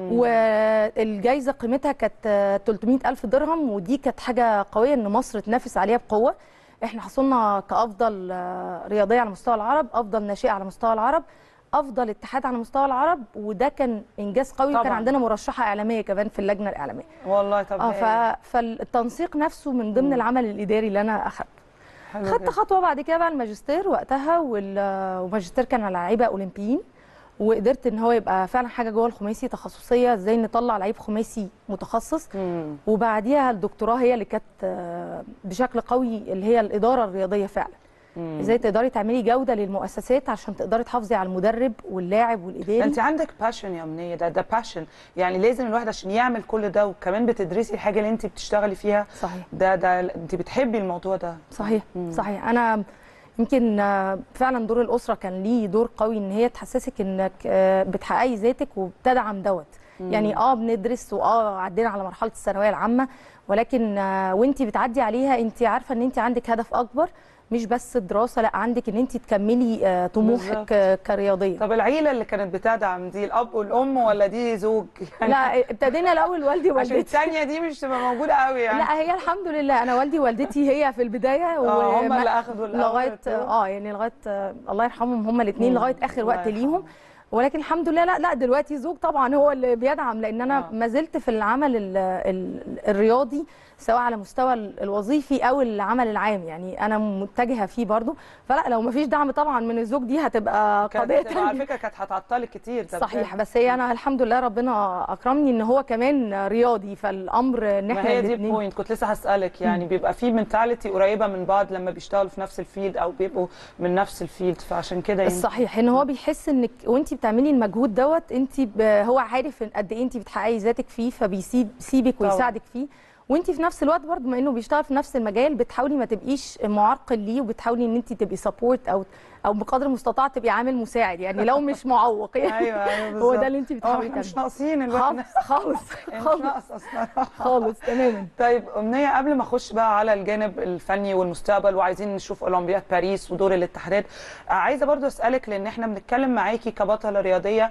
والجائزه قيمتها كانت آه، 300 الف درهم ودي كانت حاجه قويه ان مصر تنافس عليها بقوه احنا حصلنا كافضل آه، رياضيه على مستوى العرب افضل ناشئه على مستوى العرب افضل اتحاد على مستوى العرب وده كان انجاز قوي وكان طبعاً. عندنا مرشحه اعلاميه كمان في اللجنه الاعلاميه والله طب اه هايل. ف... فالتنسيق نفسه من ضمن العمل الاداري اللي انا اخدته حلو خدت جدا. خطوه بعد كده بقى الماجستير وقتها وال- والماجستير كان على لعيبه اولمبيين وقدرت ان هو يبقى فعلا حاجه جوه الخماسي تخصصيه ازاي نطلع لعيب خماسي متخصص مم. وبعديها الدكتوراه هي اللي كانت آه، بشكل قوي اللي هي الاداره الرياضيه فعلا مم. ازاي تقدري تعملي جوده للمؤسسات عشان تقدري تحافظي على المدرب واللاعب والاداري انت عندك باشن يا امنيه ده ده باشن يعني لازم الواحد عشان يعمل كل ده وكمان بتدرسي الحاجه اللي انت بتشتغلي فيها صحيح ده ده انت بتحبي الموضوع ده صحيح مم. صحيح انا يمكن آه، فعلا دور الاسره كان ليه دور قوي ان هي تحسسك انك آه، بتحققي ذاتك وبتدعم دوت يعني اه بندرس واه عدينا على مرحله الثانويه العامه ولكن آه، وانت بتعدي عليها انت عارفه ان انت عندك هدف اكبر مش بس الدراسه لا عندك ان انت تكملي آه، بالظبط. طموحك آه، كرياضيه طب العيله اللي كانت بتدعم دي الاب والام ولا دي زوج يعني لا ابتدينا الاول والدي عشان ووالدتي الثانيه دي مش تبقى موجوده قوي يعني لا هي الحمد لله انا والدي ووالدتي هي في البدايه اه هم وما- اللي اخذوا الأول لغايه والتاني. اه يعني لغايه آه، الله يرحمهم هم الاثنين مم. لغايه اخر الله وقت يرحمهم. ليهم ولكن الحمد لله لا لا دلوقتي زوج طبعا هو اللي بيدعم لان انا آه. ما زلت في العمل ال ال الرياضي سواء على مستوى ال- الوظيفي او العمل العام يعني انا متجهه فيه برضو فلا لو ما فيش دعم طبعا من الزوج دي هتبقى كانت قضيه هتبقى على تانية فكره كانت هتعطلك كتير ده صحيح بجد. بس هي انا الحمد لله ربنا اكرمني ان هو كمان رياضي فالامر ان ما احنا هي دي الاتنين- البوينت كنت لسه هسألك يعني بيبقى في منتاليتي قريبة من بعض لما بيشتغلوا في نفس الفيلد أو بيبقوا من نفس الفيلد فعشان كده يمكن- صحيح ان هو بيحس انك وانت بتعملي المجهود دوت انت ب... هو عارف إن قد ايه انت بتحققي ذاتك فيه فبيسيب سيبك طبعاً. ويساعدك فيه وانت في نفس الوقت برضه بما انه بيشتغل في نفس المجال بتحاولي ما تبقيش معرقل ليه وبتحاولي ان انت تبقي سبورت او او بقدر المستطاع تبقي عامل مساعد يعني لو مش معوق يعني ايوه ايوه هو بالظبط. ده اللي انت اه بتحاولي احنا مش تعمليه ناقصين الوقت خالص خالص مش خالص ناقص اصلا خالص تماما طيب أمنية قبل ما أخش بقى على الجانب الفني والمستقبل وعايزين نشوف أولمبياد باريس ودور الاتحادات آه، عايزة برضو أسألك لأن احنا بنتكلم معاكي كبطلة رياضية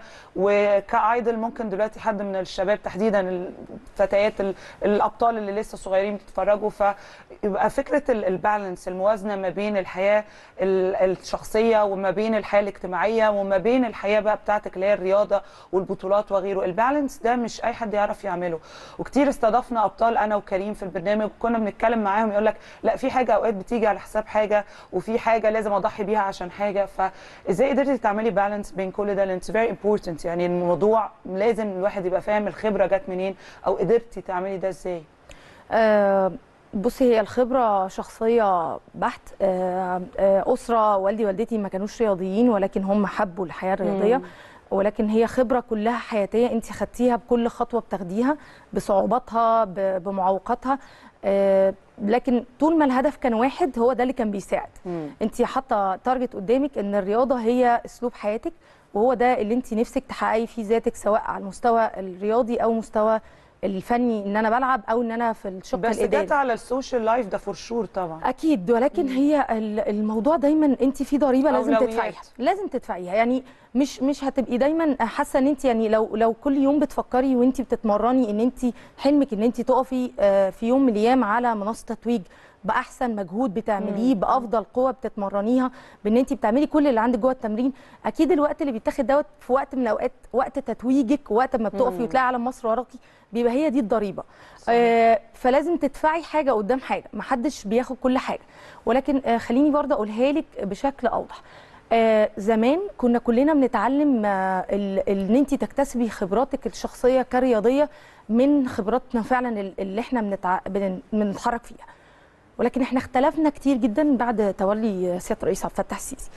وكايدل ممكن دلوقتي حد من الشباب تحديدا الفتيات ال- الأبطال اللي لسه صغيرين بيتفرجوا فيبقى فكرة ال- البالانس الموازنة ما بين الحياة ال- الشخصية وما بين الحياة الاجتماعية وما بين الحياة بقى بتاعتك اللي هي الرياضة والبطولات وغيره البالانس ده مش أي حد يعرف يعمله وكتير استضفنا ابطال انا وكريم في البرنامج وكنا بنتكلم معاهم يقول لك لا في حاجه اوقات بتيجي على حساب حاجه وفي حاجه لازم اضحي بيها عشان حاجه فازاي قدرتي تعملي بالانس بين كل ده لان اتس فيري امبورتنت يعني الموضوع لازم الواحد يبقى فاهم الخبره جت منين او قدرتي تعملي ده ازاي آه، بصي هي الخبرة شخصية بحت آه، آه، أسرة والدي والدتي ما كانوش رياضيين ولكن هم حبوا الحياة الرياضية ولكن هي خبرة كلها حياتية انت خدتيها بكل خطوة بتاخديها بصعوباتها ب- بمعوقاتها آه، لكن طول ما الهدف كان واحد هو ده اللي كان بيساعد انت حاطة تارجت قدامك ان الرياضة هي اسلوب حياتك وهو ده اللي انت نفسك تحققي فيه ذاتك سواء على المستوى الرياضي او مستوى الفني ان انا بلعب او ان انا في الشق بس الاداري جت على السوشيال لايف ده فور شور طبعا اكيد ولكن هي ال- الموضوع دايما انت في ضريبه لازم أولويات. تدفعيها لازم تدفعيها يعني مش مش هتبقي دايما حاسه ان انت يعني لو لو كل يوم بتفكري وانت بتتمرني ان انت حلمك ان انت تقفي آه، في يوم من الايام على منصه تتويج باحسن مجهود بتعمليه بافضل قوه بتتمرنيها بان انت بتعملي كل اللي عندك جوه التمرين اكيد الوقت اللي بيتاخد دوت في وقت من الاوقات وقت تتويجك وقت ما بتقفي وتلاقي علم مصر وراكي بيبقى هي دي الضريبه آه فلازم تدفعي حاجه قدام حاجه محدش بياخد كل حاجه ولكن آه خليني برضه اقولها لك بشكل اوضح آه زمان كنا كلنا بنتعلم آه ال- ال- ان انت تكتسبي خبراتك الشخصيه كرياضيه من خبراتنا فعلا ال- اللي احنا بنتع... بن- بنتحرك فيها ولكن احنا اختلفنا كتير جدا بعد تولي سياده الرئيس عبد الفتاح السيسي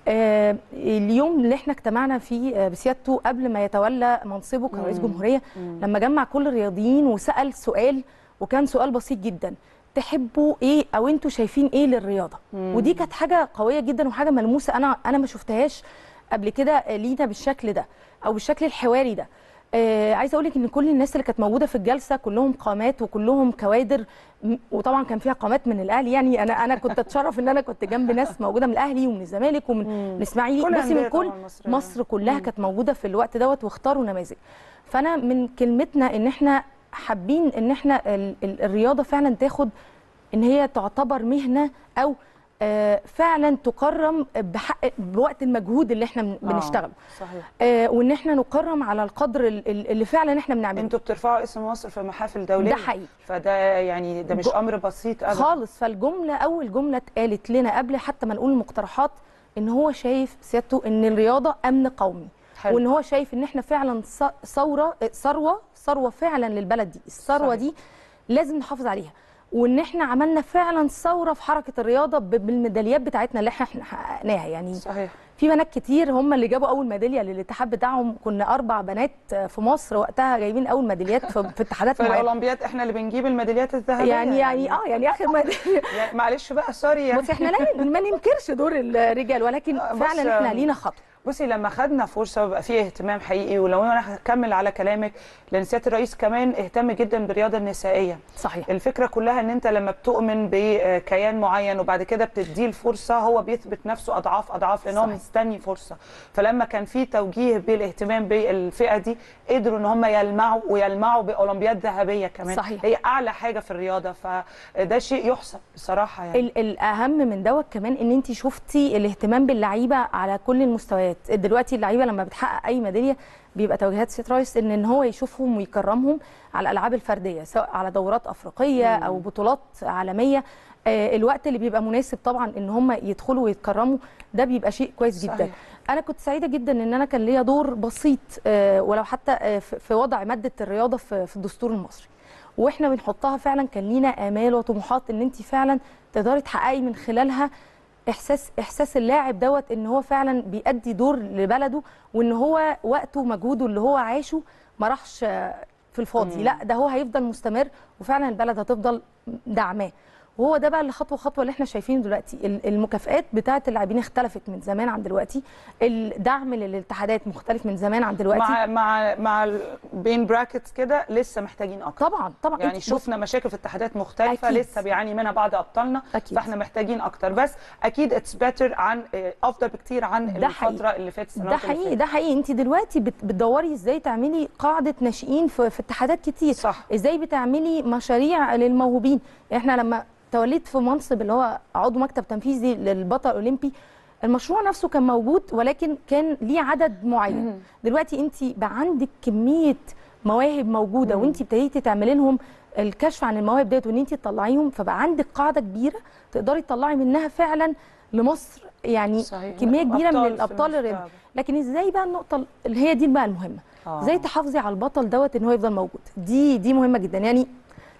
آه اليوم اللي احنا اجتمعنا فيه آه بسيادته قبل ما يتولى منصبه كرئيس جمهوريه لما جمع كل الرياضيين وسال سؤال وكان سؤال بسيط جدا تحبوا ايه او انتوا شايفين ايه للرياضه ودي كانت حاجه قويه جدا وحاجه ملموسه انا انا ما شفتهاش قبل كده لينا بالشكل ده او بالشكل الحواري ده آه عايزه اقول لك ان كل الناس اللي كانت موجوده في الجلسه كلهم قامات وكلهم كوادر م- وطبعا كان فيها قامات من الاهلي يعني انا انا كنت اتشرف ان انا كنت جنب ناس موجوده من الاهلي ومن الزمالك ومن من الاسماعيلي كل بصي من الأندية كل طبعاً المصرية. مصر كلها كانت موجوده في الوقت دوت واختاروا نماذج فانا من كلمتنا ان احنا حابين ان احنا ال- ال- الرياضه فعلا تاخد ان هي تعتبر مهنه او آه، فعلا تكرم بحق بوقت المجهود اللي احنا بن- آه، بنشتغله صحيح آه، وان احنا نكرم على القدر ال- ال- اللي فعلا احنا بنعمله انتوا بترفعوا اسم مصر في محافل دوليه ده حقيقي. فده يعني ده مش جو- امر بسيط ابدا خالص فالجمله اول جمله اتقالت لنا قبل حتى ما نقول المقترحات ان هو شايف سيادته ان الرياضه امن قومي حلو. وان هو شايف ان احنا فعلا ث- ثوره ثروه ثروه فعلا للبلد دي الثروه صحيح. دي لازم نحافظ عليها وان احنا عملنا فعلا ثوره في حركه الرياضه ب- بالميداليات بتاعتنا اللي احنا حققناها يعني صحيح في بنات كتير هم اللي جابوا اول ميداليه للاتحاد بتاعهم كنا اربع بنات في مصر وقتها جايبين اول ميداليات في, في اتحادات في معينه الاولمبياد احنا اللي بنجيب الميداليات الذهبيه يعني يعني اه يعني اخر ميداليه يعني معلش بقى سوري يعني بص احنا لا ما ننكرش دور الرجال ولكن بص، فعلا احنا لينا خطوه بصي لما خدنا فرصه وبقى فيه اهتمام حقيقي ولو انا هكمل على كلامك لان سياده الرئيس كمان اهتم جدا بالرياضه النسائيه صحيح الفكره كلها ان انت لما بتؤمن بكيان معين وبعد كده بتديه الفرصه هو بيثبت نفسه اضعاف اضعاف لان هو صحيح. مستني فرصه فلما كان في توجيه بالاهتمام بالفئه دي قدروا ان هم يلمعوا ويلمعوا باولمبياد ذهبيه كمان صحيح. هي اعلى حاجه في الرياضه فده شيء يحسب بصراحه يعني ال- الاهم من دوت كمان ان انت شفتي الاهتمام باللعيبه على كل المستويات دلوقتي اللعيبه لما بتحقق اي ميداليه بيبقى توجيهات سيد رايس ان ان هو يشوفهم ويكرمهم على الالعاب الفرديه سواء على دورات افريقيه او بطولات عالميه آه، الوقت اللي بيبقى مناسب طبعا ان هم يدخلوا ويتكرموا ده بيبقى شيء كويس جدا صحيح. انا كنت سعيده جدا ان انا كان ليا دور بسيط آه، ولو حتى آه، في في وضع ماده الرياضه في في الدستور المصري واحنا بنحطها فعلا كان لينا امال وطموحات ان انت فعلا تقدري تحققي من خلالها احساس احساس اللاعب دوت ان هو فعلا بيأدي دور لبلده وان هو وقته ومجهوده اللي هو عاشه ما راحش آه، في الفاضي لا ده هو هيفضل مستمر وفعلا البلد هتفضل دعماه وهو ده بقى اللي خطوه خطوه اللي احنا شايفينه دلوقتي ال- المكافئات بتاعه اللاعبين اختلفت من زمان عن دلوقتي الدعم للاتحادات مختلف من زمان عن دلوقتي مع مع مع ال- بين براكتس كده لسه محتاجين اكتر طبعا طبعا يعني انت شفنا مشاكل في اتحادات مختلفه أكيد. لسه بيعاني منها بعض ابطالنا أكيد. فاحنا محتاجين اكتر بس اكيد اتس بيتر عن آه، افضل بكتير عن ده حقيقي. الفتره اللي فاتت ده السنوات اللي حقيقي فاتت. ده حقيقي انت دلوقتي بت- بتدوري ازاي تعملي قاعده ناشئين في, في اتحادات كتير صح. ازاي بتعملي مشاريع للموهوبين احنا لما توليت في منصب اللي هو عضو مكتب تنفيذي للبطل الاولمبي المشروع نفسه كان موجود ولكن كان ليه عدد معين دلوقتي انت بقى عندك كميه مواهب موجوده وانت ابتديتي تعملي لهم الكشف عن المواهب ديت وان انت تطلعيهم فبقى عندك قاعده كبيره تقدري تطلعي منها فعلا لمصر يعني صحيح. كميه كبيره من أبطال في الابطال الرياضة. المستقبل. لكن ازاي بقى النقطه اللي هي دي بقى المهمه آه. ازاي تحافظي على البطل دوت ان هو يفضل موجود دي دي مهمه جدا يعني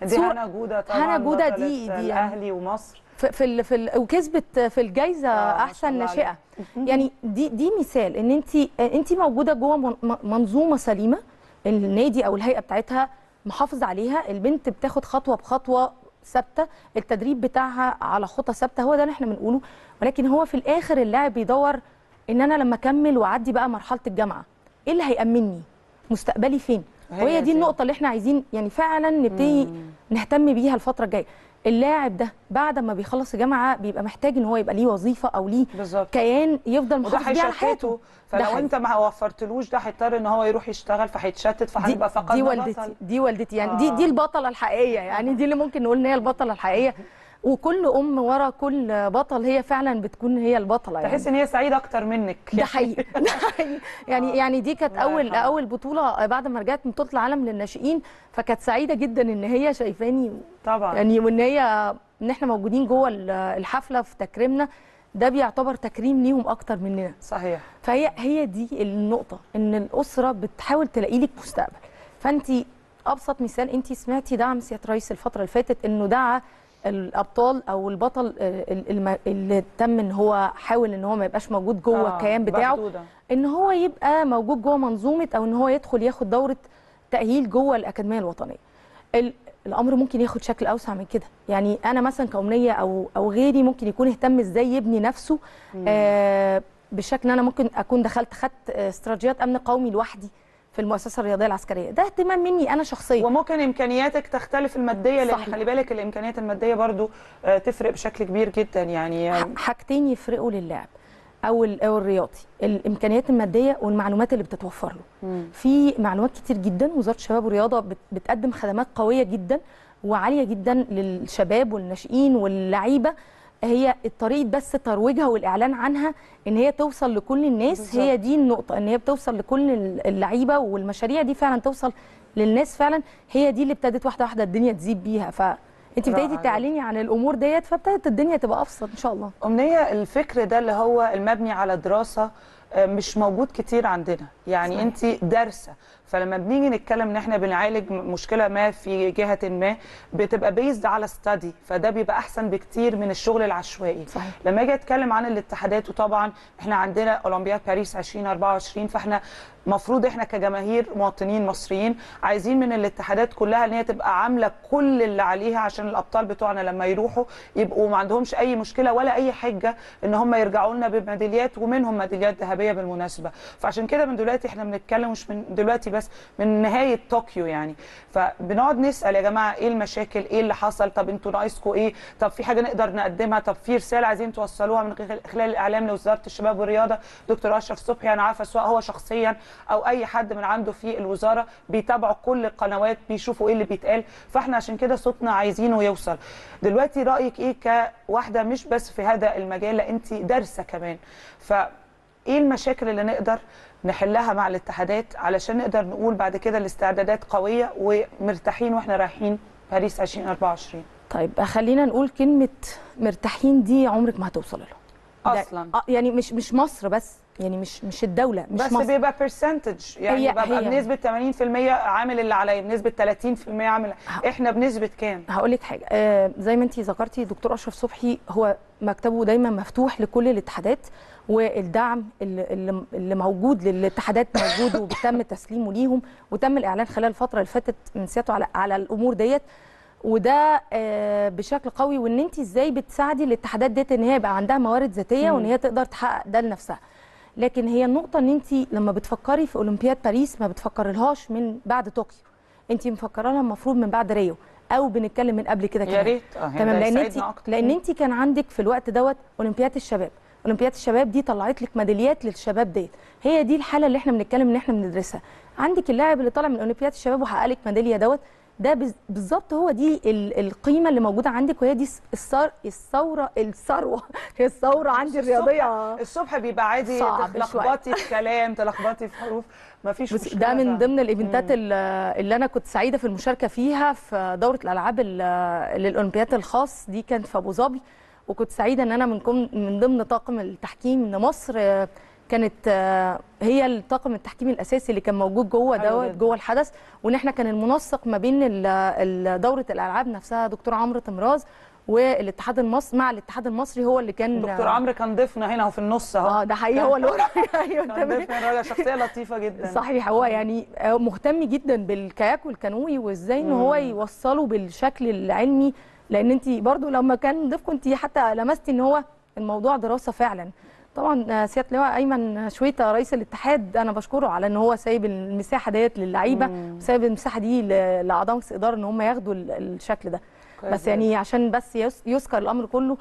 دي صورة- هنا جوده طبعا هنا جودة بطلة دي- دي الاهلي ومصر في في, ال- في ال- وكسبت في الجائزه آه، ما شاء احسن الله ناشئه عليها. يعني دي دي مثال ان انت انت موجوده جوه من- م- منظومه سليمه النادي او الهيئه بتاعتها محافظ عليها البنت بتاخد خطوه بخطوه ثابته التدريب بتاعها على خطى ثابته هو ده اللي احنا بنقوله ولكن هو في الاخر اللاعب بيدور ان انا لما اكمل واعدي بقى مرحله الجامعه ايه اللي هيامني مستقبلي فين هي وهي دي. دي النقطه اللي احنا عايزين يعني فعلا نبتدي نهتم بيها الفتره الجايه اللاعب ده بعد ما بيخلص الجامعه بيبقى محتاج ان هو يبقى ليه وظيفه او ليه بالظبط كيان يفضل وده محافظ بيه على حياته هيشتته ده فلو حقيقي. انت ما وفرتلوش ده هيضطر ان هو يروح يشتغل فهيتشتت دي, فهنبقى فقدنا دي بطل. والدتي دي والدتي يعني دي آه. دي البطله الحقيقيه يعني دي اللي ممكن نقول ان هي البطله الحقيقيه وكل ام ورا كل بطل هي فعلا بتكون هي البطله يعني تحس ان هي سعيده اكتر منك ده حقيقي ده حقيقي يعني يعني دي كانت الله اول يرحمها. اول بطوله بعد ما رجعت من بطوله العالم للناشئين فكانت سعيده جدا ان هي شايفاني طبعا يعني وان هي ان احنا موجودين جوه الحفله في تكريمنا ده بيعتبر تكريم ليهم اكتر مننا صحيح فهي هي دي النقطه ان الاسره بتحاول تلاقي لك مستقبل فانت ابسط مثال انت سمعتي دعم سياده الرئيس الفتره اللي فاتت انه دعا الابطال او البطل آه، الم- اللي تم ان هو حاول ان هو ما يبقاش موجود جوه آه، الكيان بتاعه مخدودة. ان هو يبقى موجود جوه منظومه او ان هو يدخل ياخد دوره تاهيل جوه الاكاديميه الوطنيه ال- الامر ممكن ياخد شكل اوسع من كده يعني انا مثلا كأمنية او او غيري ممكن يكون اهتم ازاي يبني نفسه آه بشكل ان انا ممكن اكون دخلت خدت آه، استراتيجيات امن قومي لوحدي في المؤسسه الرياضيه العسكريه ده اهتمام مني انا شخصيا وممكن امكانياتك تختلف الماديه لان صحيح. خلي بالك الامكانيات الماديه برضو آه، تفرق بشكل كبير جدا يعني ح- حاجتين يفرقوا للاعب او ال- او الرياضي الامكانيات الماديه والمعلومات اللي بتتوفر له في معلومات كتير جدا وزاره الشباب والرياضه بت- بتقدم خدمات قويه جدا وعاليه جدا للشباب والناشئين واللعيبه هي الطريقه بس ترويجها والاعلان عنها ان هي توصل لكل الناس بالظبط. هي دي النقطه ان هي بتوصل لكل اللعيبه والمشاريع دي فعلا توصل للناس فعلا هي دي اللي ابتدت واحده واحده الدنيا تزيد بيها فانت رائع ابتديتي تعلني عن الامور ديت فابتدت الدنيا تبقى ابسط ان شاء الله أمنية الفكر ده اللي هو المبني على دراسة آه، مش موجود كتير عندنا يعني صحيح. انت دارسه فلما بنيجي نتكلم ان احنا بنعالج م- مشكله ما في جهه ما بتبقى بيزد على ستادي فده بيبقى احسن بكتير من الشغل العشوائي صحيح. لما اجي اتكلم عن الاتحادات وطبعا احنا عندنا اولمبياد باريس 2024 فاحنا مفروض احنا كجماهير مواطنين مصريين عايزين من الاتحادات كلها ان هي تبقى عامله كل اللي عليها عشان الابطال بتوعنا لما يروحوا يبقوا ما عندهمش اي مشكله ولا اي حجه ان هم يرجعوا لنا بميداليات ومنهم ميداليات ذهبيه بالمناسبه فعشان كده من دلوقتي احنا بنتكلم مش من دلوقتي بس من نهايه طوكيو يعني فبنقعد نسال يا جماعه ايه المشاكل ايه اللي حصل طب انتوا ناقصكم ايه طب في حاجه نقدر نقدمها طب في رساله عايزين توصلوها من خلال- خلال الاعلام لوزاره الشباب والرياضه دكتور اشرف صبحي انا عارفه سواء هو شخصيا او اي حد من عنده في الوزاره بيتابعوا كل القنوات بيشوفوا ايه اللي بيتقال فاحنا عشان كده صوتنا عايزينه يوصل دلوقتي رايك ايه كواحده مش بس في هذا المجال لا انت دارسه كمان فايه المشاكل اللي نقدر نحلها مع الاتحادات علشان نقدر نقول بعد كده الاستعدادات قويه ومرتاحين واحنا رايحين باريس 2024 طيب خلينا نقول كلمة مرتاحين دي عمرك ما هتوصل لها ده- اصلا آه، يعني مش مش مصر بس يعني مش مش الدولة مش بس مصر بيبقى برسنتج يعني هي- ببقى هي. بنسبه 80% عامل اللي عليا بنسبه 30% عامل احنا بنسبه كام هقول لك حاجة آه زي ما انت ذكرتي دكتور أشرف صبحي هو مكتبه دايما مفتوح لكل الاتحادات والدعم اللي, اللي- اللي موجود للاتحادات موجود وبيتم تسليمه ليهم وتم الإعلان خلال الفترة اللي فاتت من سيادته على على الأمور ديت وده آه، بشكل قوي وان انت ازاي بتساعدي الاتحادات ديت ان هي يبقى عندها موارد ذاتيه وان هي تقدر تحقق ده لنفسها لكن هي النقطه ان انت لما بتفكري في اولمبياد باريس ما بتفكرلهاش من بعد طوكيو انت مفكره لها المفروض من بعد ريو او بنتكلم من قبل كده يا كمان ريت اه تمام لان انت يسعدنا أكتر. لان انت كان عندك في الوقت دوت اولمبياد الشباب اولمبياد الشباب دي طلعت لك ميداليات للشباب ديت هي دي الحاله اللي احنا بنتكلم ان احنا بندرسها عندك اللاعب اللي طالع من اولمبياد الشباب وحقق لك ميداليه دوت ده بز- بالظبط هو دي ال- القيمه اللي موجوده عندك وهي دي الس- الثار الثوره الثروه هي الثوره عندي الرياضيه الصبح بيبقى عادي صعب تلخبطي في كلام تلخبطي في حروف مفيش بس مشكله ده من فعلا. ضمن الايفنتات ال- اللي انا كنت سعيده في المشاركه فيها في دوره الالعاب ال- للاولمبياد الخاص دي كانت في ابو ظبي وكنت سعيده ان انا من كم- من ضمن طاقم التحكيم ان مصر آه، كانت آه، هي الطاقم التحكيمي الاساسي اللي كان موجود جوه حلو دوت جدا. جوه الحدث وان احنا كان المنسق ما بين ال- ال- دوره الالعاب نفسها دكتور عمرو تمراز والاتحاد المصري مع الاتحاد المصري هو اللي كان دكتور عمرو كان ضيفنا هنا اهو في النص اهو اه ده حقيقي هو اللي ورا ايوه كان تمام ضيفنا الراجل شخصيه لطيفه جدا صحيح هو يعني مهتم جدا بالكاياك والكانوي وازاي ان هو يوصله بالشكل العلمي لان انت برضو لما كان ضيفكم انت حتى لمستي ان هو الموضوع دراسه فعلا طبعا سياده اللواء ايمن شويته رئيس الاتحاد انا بشكره على ان هو سايب المساحه ديت للعيبه وسايب المساحه دي ل- لاعضاء مجلس الاداره ان هم ياخدوا ال- الشكل ده كويس بس يعني عشان بس يس- يذكر الامر كله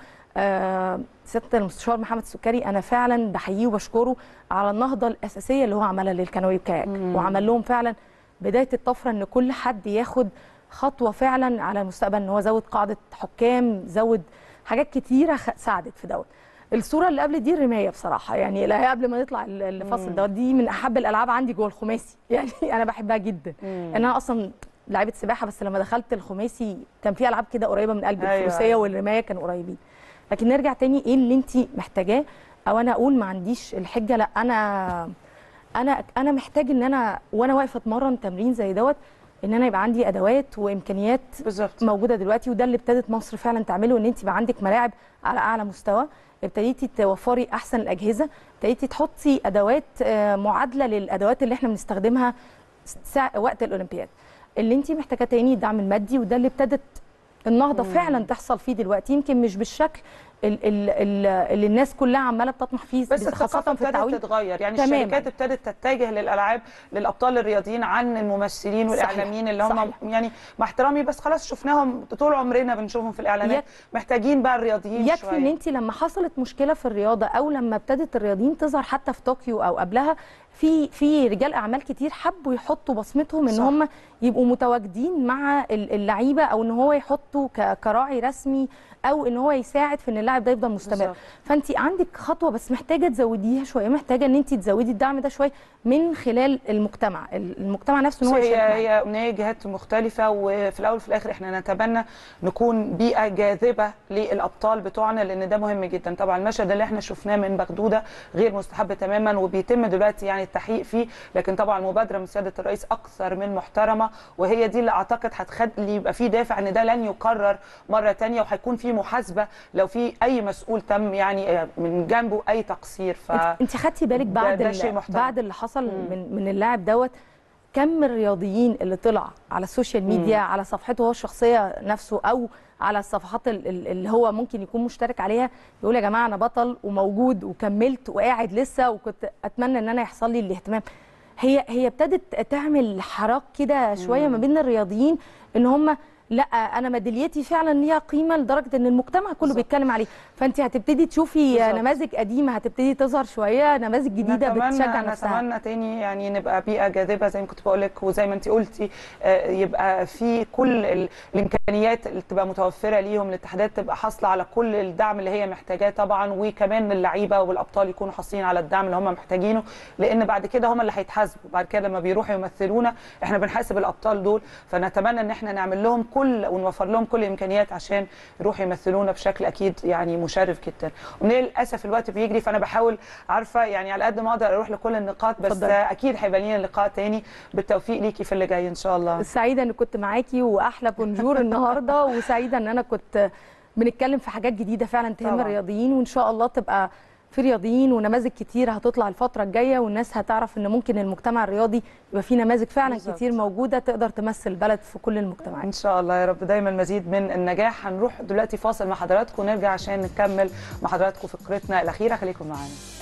آه، سياده المستشار محمد السكري انا فعلا بحييه وبشكره على النهضه الاساسيه اللي هو عملها للكانوي والكاياك وعمل لهم فعلا بدايه الطفره ان كل حد ياخد خطوه فعلا على المستقبل ان هو زود قاعده حكام زود حاجات كتيره خ- ساعدت في دوت الصوره اللي قبل دي الرمايه بصراحه يعني اللي هي قبل ما نطلع ال- الفصل دوت دي من احب الالعاب عندي جوه الخماسي يعني انا بحبها جدا انا اصلا لعيبه سباحه بس لما دخلت الخماسي كان في العاب كده قريبه من قلبي أيوة، الفروسيه أيوة. والرمايه كانوا قريبين لكن نرجع تاني ايه اللي انت محتاجاه او انا اقول ما عنديش الحجه لا انا انا انا محتاج ان انا وانا واقفه اتمرن تمرين زي دوت ان انا يبقى عندي ادوات وامكانيات بالظبط موجوده دلوقتي وده اللي ابتدت مصر فعلا تعمله ان انت يبقى عندك ملاعب على اعلى مستوى ابتديتي توفري احسن الاجهزه ابتديتي تحطي ادوات آه، معادله للادوات اللي احنا بنستخدمها ساعة وقت الاولمبياد اللي انت محتاجاه تاني الدعم المادي وده اللي ابتدت النهضه فعلا تحصل فيه دلوقتي يمكن مش بالشكل ال- ال- ال- اللي الناس كلها عماله بتطمح فيه بس الثقافه خاصه في ابتدت التعويض تتغير يعني تماماً. الشركات ابتدت تتجه للالعاب للابطال الرياضيين عن الممثلين صحيح. والاعلاميين اللي هم صحيح. يعني مع احترامي بس خلاص شفناهم طول عمرنا بنشوفهم في الاعلانات يك- محتاجين بقى الرياضيين يكفي شويه ان انت لما حصلت مشكله في الرياضه او لما ابتدت الرياضيين تظهر حتى في طوكيو او قبلها في في رجال اعمال كتير حبوا يحطوا بصمتهم ان صح. هم يبقوا متواجدين مع ال- اللعيبه او ان هو يحطوا ك- كراعي رسمي او ان هو يساعد في ان اللاعب ده يفضل مستمر بالظبط. فانت عندك خطوه بس محتاجه تزوديها شويه محتاجه ان انت تزودي الدعم ده شويه من خلال المجتمع المجتمع نفسه ان هو هي يشارك معاك. هي امنيه جهات مختلفه وفي الاول وفي الاخر احنا نتبنى نكون بيئه جاذبه للابطال بتوعنا لان ده مهم جدا طبعا المشهد اللي احنا شفناه من بغدوده غير مستحب تماما وبيتم دلوقتي يعني التحقيق فيه لكن طبعا مبادره من سياده الرئيس اكثر من محترمه وهي دي اللي اعتقد هتخلي يبقى في دافع ان ده لن يكرر مره تانية وهيكون في محاسبه لو في اي مسؤول تم يعني من جنبه اي تقصير ف انت انت خدتي بالك ده- بعد ده ال- شيء محترم. بعد اللي حصل من من اللاعب دوت كم الرياضيين اللي طلع على السوشيال ميديا على صفحته هو الشخصيه نفسه او على الصفحات ال- ال- اللي هو ممكن يكون مشترك عليها يقول يا جماعه انا بطل وموجود وكملت وقاعد لسه وكنت اتمنى ان انا يحصل لي الاهتمام هي هي ابتدت تعمل حراك كده شويه ما بين الرياضيين ان هم لا انا ميداليتي فعلا ليها قيمه لدرجه ان المجتمع كله بالظبط. بيتكلم عليه فانت هتبتدي تشوفي بالظبط. نماذج قديمه هتبتدي تظهر شويه نماذج جديده بتشجع نفسها نتمنى تاني يعني نبقى بيئه جاذبه زي ما كنت بقول لك وزي ما انت قلتي آه، يبقى في كل ال- الامكانيات اللي تبقى متوفره ليهم الاتحادات تبقى حاصله على كل الدعم اللي هي محتاجاه طبعا وكمان اللعيبه والابطال يكونوا حاصلين على الدعم اللي هم محتاجينه لان بعد كده هم اللي هيتحاسبوا بعد كده لما بيروحوا يمثلونا احنا بنحاسب الابطال دول فنتمنى ان احنا نعمل لهم كل ونوفر لهم كل الامكانيات عشان يروحوا يمثلونا بشكل اكيد يعني مشرف جدا ومن للاسف الوقت بيجري فانا بحاول عارفه يعني على قد ما اقدر اروح لكل النقاط بس اتفضلي. اكيد هيبقى لينا لقاء تاني بالتوفيق ليكي في اللي جاي ان شاء الله سعيده ان كنت معاكي واحلى بونجور النهارده وسعيده ان انا كنت بنتكلم في حاجات جديده فعلا تهم طبعاً. الرياضيين وان شاء الله تبقى في رياضيين ونماذج كتير هتطلع الفتره الجايه والناس هتعرف ان ممكن المجتمع الرياضي يبقى فيه نماذج فعلا بالظبط. كتير موجوده تقدر تمثل البلد في كل المجتمعات ان شاء الله يا رب دايما مزيد من النجاح هنروح دلوقتي فاصل مع حضراتكم ونرجع عشان نكمل مع حضراتكم فقرتنا الاخيره خليكم معانا